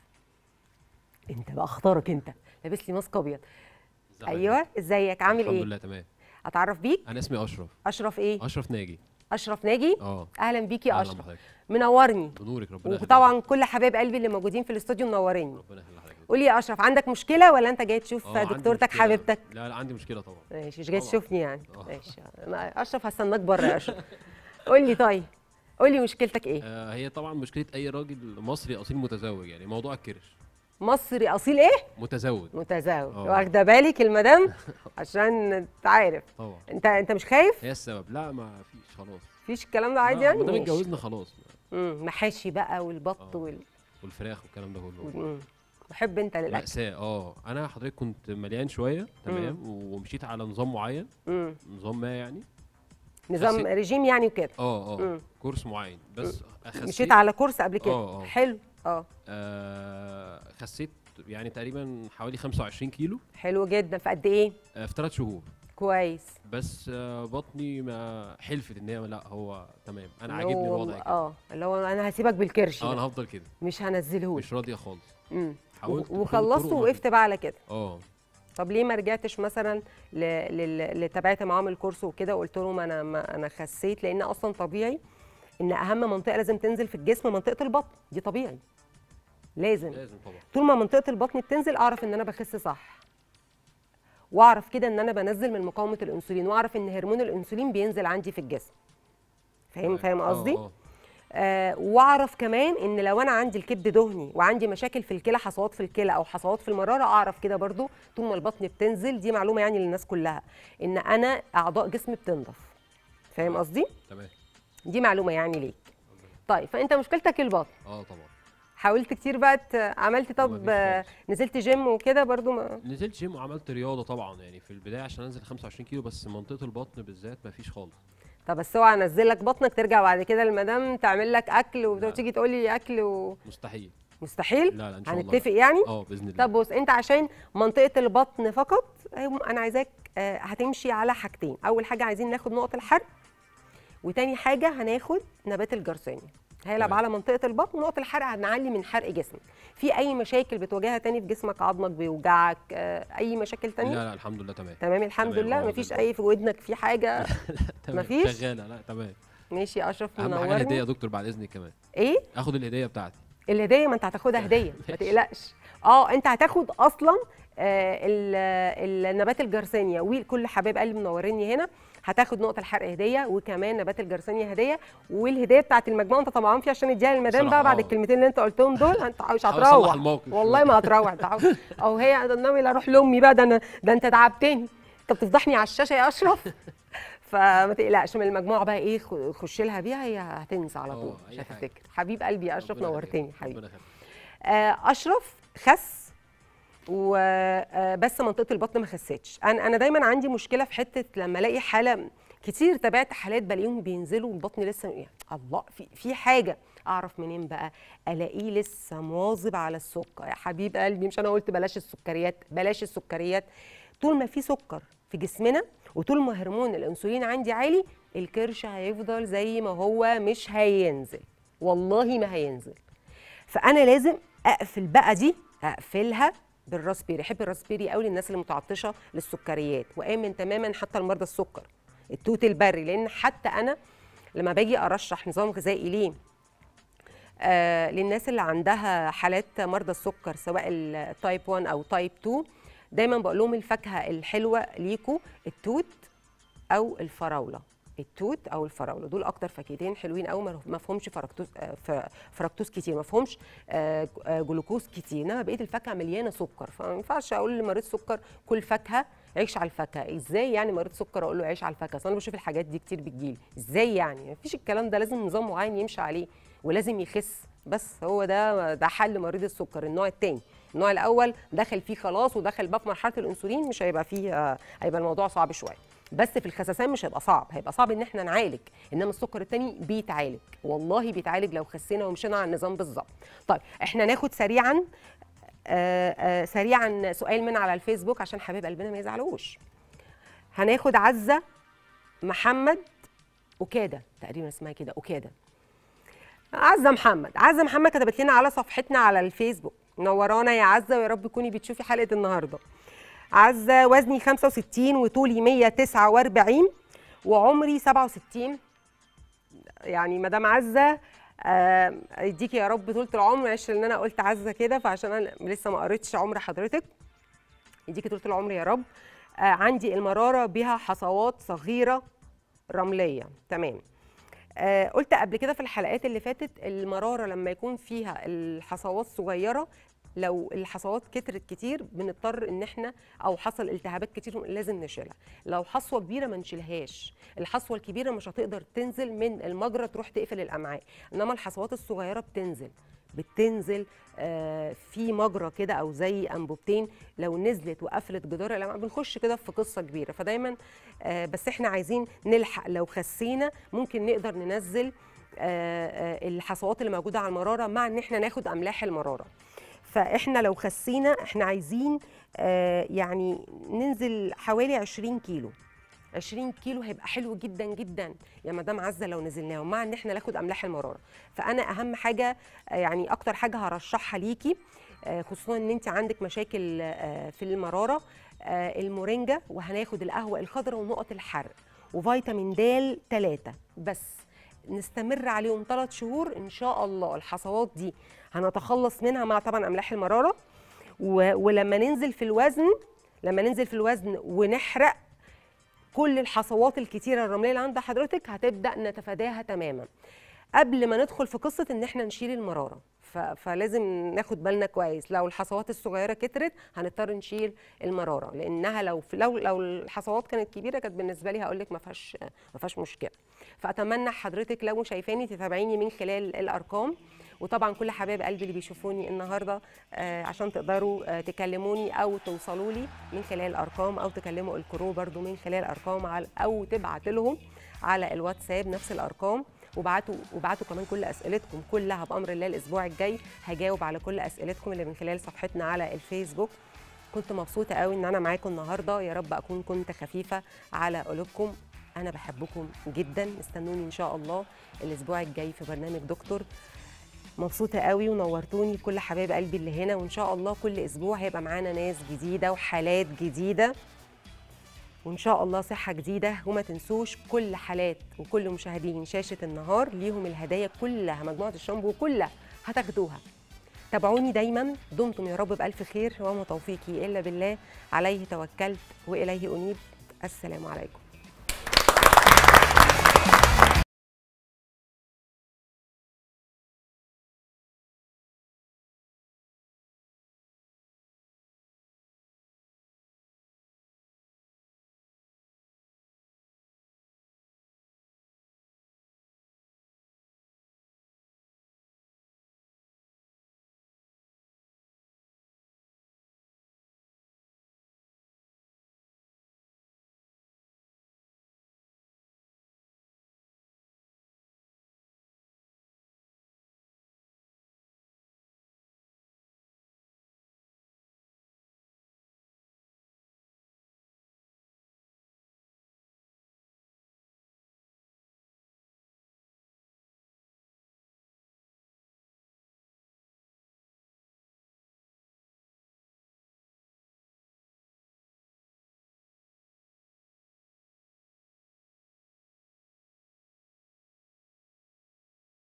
[SPEAKER 10] انت بقى اختارك انت لابس لي ماسك ابيض ايوه ازيك عامل
[SPEAKER 8] الحمد
[SPEAKER 10] ايه
[SPEAKER 8] لله تمام
[SPEAKER 10] اتعرف بيك
[SPEAKER 8] انا اسمي اشرف
[SPEAKER 10] اشرف ايه
[SPEAKER 8] اشرف ناجي
[SPEAKER 10] اشرف ناجي
[SPEAKER 8] اه
[SPEAKER 10] اهلا بيك يا
[SPEAKER 8] أهلاً
[SPEAKER 10] اشرف
[SPEAKER 8] بحضرتك.
[SPEAKER 10] منورني
[SPEAKER 8] بنورك ربنا يخليك.
[SPEAKER 10] وطبعا كل حبايب قلبي اللي موجودين في الاستوديو منوريني
[SPEAKER 8] ربنا يخلي حضرتك
[SPEAKER 10] قولي يا اشرف عندك مشكله ولا انت جاي تشوف
[SPEAKER 8] آه، عندي
[SPEAKER 10] دكتورتك
[SPEAKER 8] مشكلة.
[SPEAKER 10] حبيبتك
[SPEAKER 8] لا لا عندي مشكله طبعا
[SPEAKER 10] ماشي مش جاي
[SPEAKER 8] طبعاً.
[SPEAKER 10] تشوفني يعني
[SPEAKER 8] آه.
[SPEAKER 10] ماشي أنا- اشرف هستناك بره يا اشرف قول لي طيب قول لي مشكلتك ايه
[SPEAKER 8] آه هي طبعا مشكله اي راجل مصري اصيل متزوج يعني موضوع الكرش
[SPEAKER 10] مصري اصيل ايه
[SPEAKER 8] متزوج
[SPEAKER 10] متزوج
[SPEAKER 8] آه.
[SPEAKER 10] واخده بالك المدام عشان انت عارف
[SPEAKER 8] طبعا
[SPEAKER 10] انت انت مش خايف
[SPEAKER 8] هي السبب لا ما فيش خلاص
[SPEAKER 10] مفيش الكلام ده عادي
[SPEAKER 8] لا،
[SPEAKER 10] يعني
[SPEAKER 8] ما دام
[SPEAKER 10] ماشي.
[SPEAKER 8] اتجوزنا خلاص
[SPEAKER 10] امم محاشي بقى والبط
[SPEAKER 8] آه.
[SPEAKER 10] وال
[SPEAKER 8] والفراخ والكلام ده كله
[SPEAKER 10] مم. بحب انت للاكل
[SPEAKER 8] مأساة اه انا حضرتك كنت مليان شويه تمام ومشيت على نظام معين
[SPEAKER 10] مم.
[SPEAKER 8] نظام ما يعني
[SPEAKER 10] نظام
[SPEAKER 8] خسيت-
[SPEAKER 10] رجيم يعني وكده
[SPEAKER 8] اه اه
[SPEAKER 10] مم.
[SPEAKER 8] كورس معين بس خسيت
[SPEAKER 10] مشيت على كورس قبل كده
[SPEAKER 8] آه، آه.
[SPEAKER 10] حلو اه
[SPEAKER 8] آه خسيت يعني تقريبا حوالي 25 كيلو
[SPEAKER 10] حلو جدا في قد ايه
[SPEAKER 8] آه في ثلاث شهور
[SPEAKER 10] كويس
[SPEAKER 8] بس آه بطني ما حلفت ان هي لا هو تمام انا
[SPEAKER 10] اللي
[SPEAKER 8] عاجبني
[SPEAKER 10] هو-
[SPEAKER 8] الوضع كده
[SPEAKER 10] اه اللي هو انا هسيبك بالكرش
[SPEAKER 8] اه
[SPEAKER 10] ده.
[SPEAKER 8] انا هفضل كده
[SPEAKER 10] مش هنزلهولك
[SPEAKER 8] مش راضيه خالص
[SPEAKER 10] امم
[SPEAKER 8] حاولت بكل
[SPEAKER 10] وخلصت
[SPEAKER 8] الطرق ما
[SPEAKER 10] ووقفت بقى على كده
[SPEAKER 8] اه
[SPEAKER 10] طب ليه ما رجعتش مثلا ل- لل- اللي تابعت معاهم الكورس وكده وقلت لهم انا ما انا خسيت لان اصلا طبيعي ان اهم منطقه لازم تنزل في الجسم منطقه البطن دي طبيعي لازم
[SPEAKER 8] لازم طبعا
[SPEAKER 10] طول ما منطقه البطن بتنزل اعرف ان انا بخس صح واعرف كده ان انا بنزل من مقاومه الانسولين واعرف ان هرمون الانسولين بينزل عندي في الجسم فاهم فاهم
[SPEAKER 8] آه،
[SPEAKER 10] قصدي
[SPEAKER 8] آه.
[SPEAKER 10] آه واعرف كمان ان لو انا عندي الكبد دهني وعندي مشاكل في الكلى حصوات في الكلى او حصوات في المراره اعرف كده برضو طول ما البطن بتنزل دي معلومه يعني للناس كلها ان انا اعضاء جسمي بتنضف فاهم قصدي
[SPEAKER 8] تمام
[SPEAKER 10] دي معلومه يعني ليك طيب فانت مشكلتك البطن
[SPEAKER 8] اه طبعا
[SPEAKER 10] حاولت كتير بقى ت- عملت طب
[SPEAKER 8] مفيش
[SPEAKER 10] آه،
[SPEAKER 8] خالص.
[SPEAKER 10] نزلت جيم وكده برضو ما
[SPEAKER 8] نزلت جيم وعملت رياضه طبعا يعني في البدايه عشان انزل 25 كيلو بس منطقه البطن بالذات ما فيش خالص
[SPEAKER 10] طب بس اوعى انزل لك بطنك ترجع بعد كده المدام تعمل لك اكل وتيجي تقول لي اكل
[SPEAKER 8] مستحيل
[SPEAKER 10] ومستحيل
[SPEAKER 8] لا لا ان شاء الله
[SPEAKER 10] هنتفق يعني
[SPEAKER 8] اه باذن الله
[SPEAKER 10] طب بص انت عشان منطقه البطن فقط هم- انا عايزاك آه، هتمشي على حاجتين اول حاجه عايزين ناخد نقط الحرق وتاني حاجه هناخد نبات الجرثومي هيلعب
[SPEAKER 8] تمام.
[SPEAKER 10] على منطقه البطن ونقط الحرق هنعلي من حرق جسمك في اي مشاكل بتواجهها تاني في جسمك عظمك بيوجعك آه، اي مشاكل
[SPEAKER 8] لا
[SPEAKER 10] تانية
[SPEAKER 8] لا الحمد لله تمام
[SPEAKER 10] تمام الحمد
[SPEAKER 8] تمام،
[SPEAKER 10] لله
[SPEAKER 8] اه،
[SPEAKER 10] مفيش
[SPEAKER 8] زي
[SPEAKER 10] اي في ودنك في حاجه
[SPEAKER 8] تمام
[SPEAKER 10] مفيش؟
[SPEAKER 8] شغاله لا تمام
[SPEAKER 10] ماشي يا اشرف
[SPEAKER 8] اهم حاجه الهديه
[SPEAKER 10] منورني
[SPEAKER 8] يا دكتور بعد اذنك كمان
[SPEAKER 10] ايه
[SPEAKER 8] اخد الهديه بتاعتي
[SPEAKER 10] الهديه ما انت هتاخدها هديه ما
[SPEAKER 8] ماشي.
[SPEAKER 10] تقلقش اه انت هتاخد اصلا آه ال- النبات الجرثوميا وكل حبايب قلبي منوريني هنا هتاخد نقطه الحرق هديه وكمان نبات الجرثوميا هديه والهديه بتاعت المجموعه انت طبعا فيها عشان اديها للمدام بقى
[SPEAKER 8] بصراحة
[SPEAKER 10] بعد
[SPEAKER 8] اه.
[SPEAKER 10] الكلمتين اللي انت قلتهم دول انت مش
[SPEAKER 8] حاول أصلح
[SPEAKER 10] هتروح
[SPEAKER 8] الموقف
[SPEAKER 10] والله
[SPEAKER 8] شوية.
[SPEAKER 10] ما هتروح انت عاوز- او هي ده ناوي لا اروح لامي بقى ده انا ده انت تعبتني انت بتفضحني على الشاشه يا اشرف فما تقلقش من المجموعه بقى ايه خ- خش لها بيها هي هتنسى على
[SPEAKER 8] اه،
[SPEAKER 10] طول
[SPEAKER 8] أي
[SPEAKER 10] مش
[SPEAKER 8] حاجة.
[SPEAKER 10] هتفتكر حبيب قلبي يا اشرف
[SPEAKER 8] ربنا
[SPEAKER 10] نورتني
[SPEAKER 8] يخليك،
[SPEAKER 10] حبيبي
[SPEAKER 8] ربنا يخليك.
[SPEAKER 10] آه، اشرف خس وبس منطقه البطن ما خستش انا انا دايما عندي مشكله في حته لما الاقي حاله كتير تابعت حالات بلاقيهم بينزلوا والبطن لسه يعني الله في في حاجه اعرف منين بقى الاقيه لسه مواظب على السكر يا حبيب قلبي مش انا قلت بلاش السكريات بلاش السكريات طول ما في سكر في جسمنا وطول ما هرمون الانسولين عندي عالي الكرش هيفضل زي ما هو مش هينزل والله ما هينزل فانا لازم اقفل بقى دي اقفلها بالراسبيري احب الراسبيري قوي للناس اللي متعطشه للسكريات وامن تماما حتى لمرضى السكر التوت البري لان حتى انا لما باجي ارشح نظام غذائي ليه آه للناس اللي عندها حالات مرضى السكر سواء التايب 1 او تايب 2 دايما بقول لهم الفاكهه الحلوه ليكوا التوت او الفراوله التوت او الفراوله دول اكتر فاكهتين حلوين قوي ما فيهمش فركتوز آه، ف- فركتوز كتير ما فيهمش آه، آه، جلوكوز كتير انما بقيه الفاكهه مليانه سكر فما ينفعش اقول لمريض سكر كل فاكهه عيش على الفاكهه ازاي يعني مريض سكر اقول له عيش على الفاكهه اصل انا بشوف الحاجات دي كتير بتجيلي ازاي يعني مفيش الكلام ده لازم نظام معين يمشي عليه ولازم يخس بس هو ده ده حل مريض السكر النوع الثاني النوع الاول دخل فيه خلاص ودخل بقى في مرحله الانسولين مش هيبقى فيه آه، هيبقى الموضوع صعب شويه بس في الخسسان مش هيبقى صعب هيبقى صعب ان احنا نعالج انما السكر التاني بيتعالج والله بيتعالج لو خسينا ومشينا على النظام بالظبط طيب احنا ناخد سريعا آه آه سريعا سؤال من على الفيسبوك عشان حبايب قلبنا ما يزعلوش هناخد عزه محمد أكادة تقريبا اسمها كده أكادة عزة محمد عزة محمد كتبت لنا على صفحتنا على الفيسبوك منورانا يا عزة ويا رب تكوني بتشوفي حلقة النهاردة عزة وزني 65 وطولي 149 وعمري 67 يعني مدام عزة آه، يديكي يا رب طولة العمر عشان ان انا قلت عزه كده فعشان انا لسه ما قريتش عمر حضرتك يديكي طولة العمر يا رب آه، عندي المراره بها حصوات صغيره رمليه تمام آه، قلت قبل كده في الحلقات اللي فاتت المراره لما يكون فيها الحصوات صغيره لو الحصوات كترت كتير بنضطر ان احنا او حصل التهابات كتير لازم نشيلها لو حصوه كبيره ما نشيلهاش الحصوه الكبيره مش هتقدر تنزل من المجرى تروح تقفل الامعاء انما الحصوات الصغيره بتنزل بتنزل آه، في مجرى كده او زي انبوبتين لو نزلت وقفلت جدار الامعاء بنخش كده في قصه كبيره فدايما آه، بس احنا عايزين نلحق لو خسينا ممكن نقدر ننزل آه، آه، الحصوات اللي موجوده على المراره مع ان احنا ناخد املاح المراره فاحنا لو خسينا احنا عايزين آه، يعني ننزل حوالي 20 كيلو 20 كيلو هيبقى حلو جدا جدا يا مدام عزه لو نزلناهم مع ان احنا ناخد املاح المراره فانا اهم حاجه آه، يعني اكتر حاجه هرشحها ليكي آه، خصوصا ان انت عندك مشاكل آه، في المراره آه، المورينجا وهناخد القهوه الخضراء ونقط الحرق وفيتامين د 3 بس نستمر عليهم ثلاث شهور ان شاء الله الحصوات دي هنتخلص منها مع طبعا املاح المراره و... ولما ننزل في الوزن لما ننزل في الوزن ونحرق كل الحصوات الكتيره الرمليه اللي عند حضرتك هتبدا نتفاداها تماما قبل ما ندخل في قصه ان احنا نشيل المراره ف... فلازم ناخد بالنا كويس لو الحصوات الصغيره كترت هنضطر نشيل المراره لانها لو لو لو الحصوات كانت كبيره كانت بالنسبه لي هقول لك ما فيهاش ما فيهاش مشكله فاتمنى حضرتك لو شايفاني تتابعيني من خلال الارقام وطبعا كل حبايب قلبي اللي بيشوفوني النهارده آه، عشان تقدروا آه، تكلموني او توصلوا لي من خلال الارقام او تكلموا الكرو برضو من خلال الارقام على او تبعت لهم على الواتساب نفس الارقام وبعتوا وبعتوا كمان كل اسئلتكم كلها بامر الله الاسبوع الجاي هجاوب على كل اسئلتكم اللي من خلال صفحتنا على الفيسبوك كنت مبسوطه قوي ان انا معاكم النهارده يا رب اكون كنت خفيفه على قلوبكم انا بحبكم جدا استنوني ان شاء الله الاسبوع الجاي في برنامج دكتور مبسوطه قوي ونورتوني بكل حبايب قلبي اللي هنا وان شاء الله كل اسبوع هيبقى معانا ناس جديده وحالات جديده وان شاء الله صحه جديده وما تنسوش كل حالات وكل مشاهدين شاشه النهار ليهم الهدايا كلها مجموعه الشامبو كلها هتاخدوها تابعوني دايما دمتم يا رب بالف خير وما توفيقي الا بالله عليه توكلت واليه انيب السلام عليكم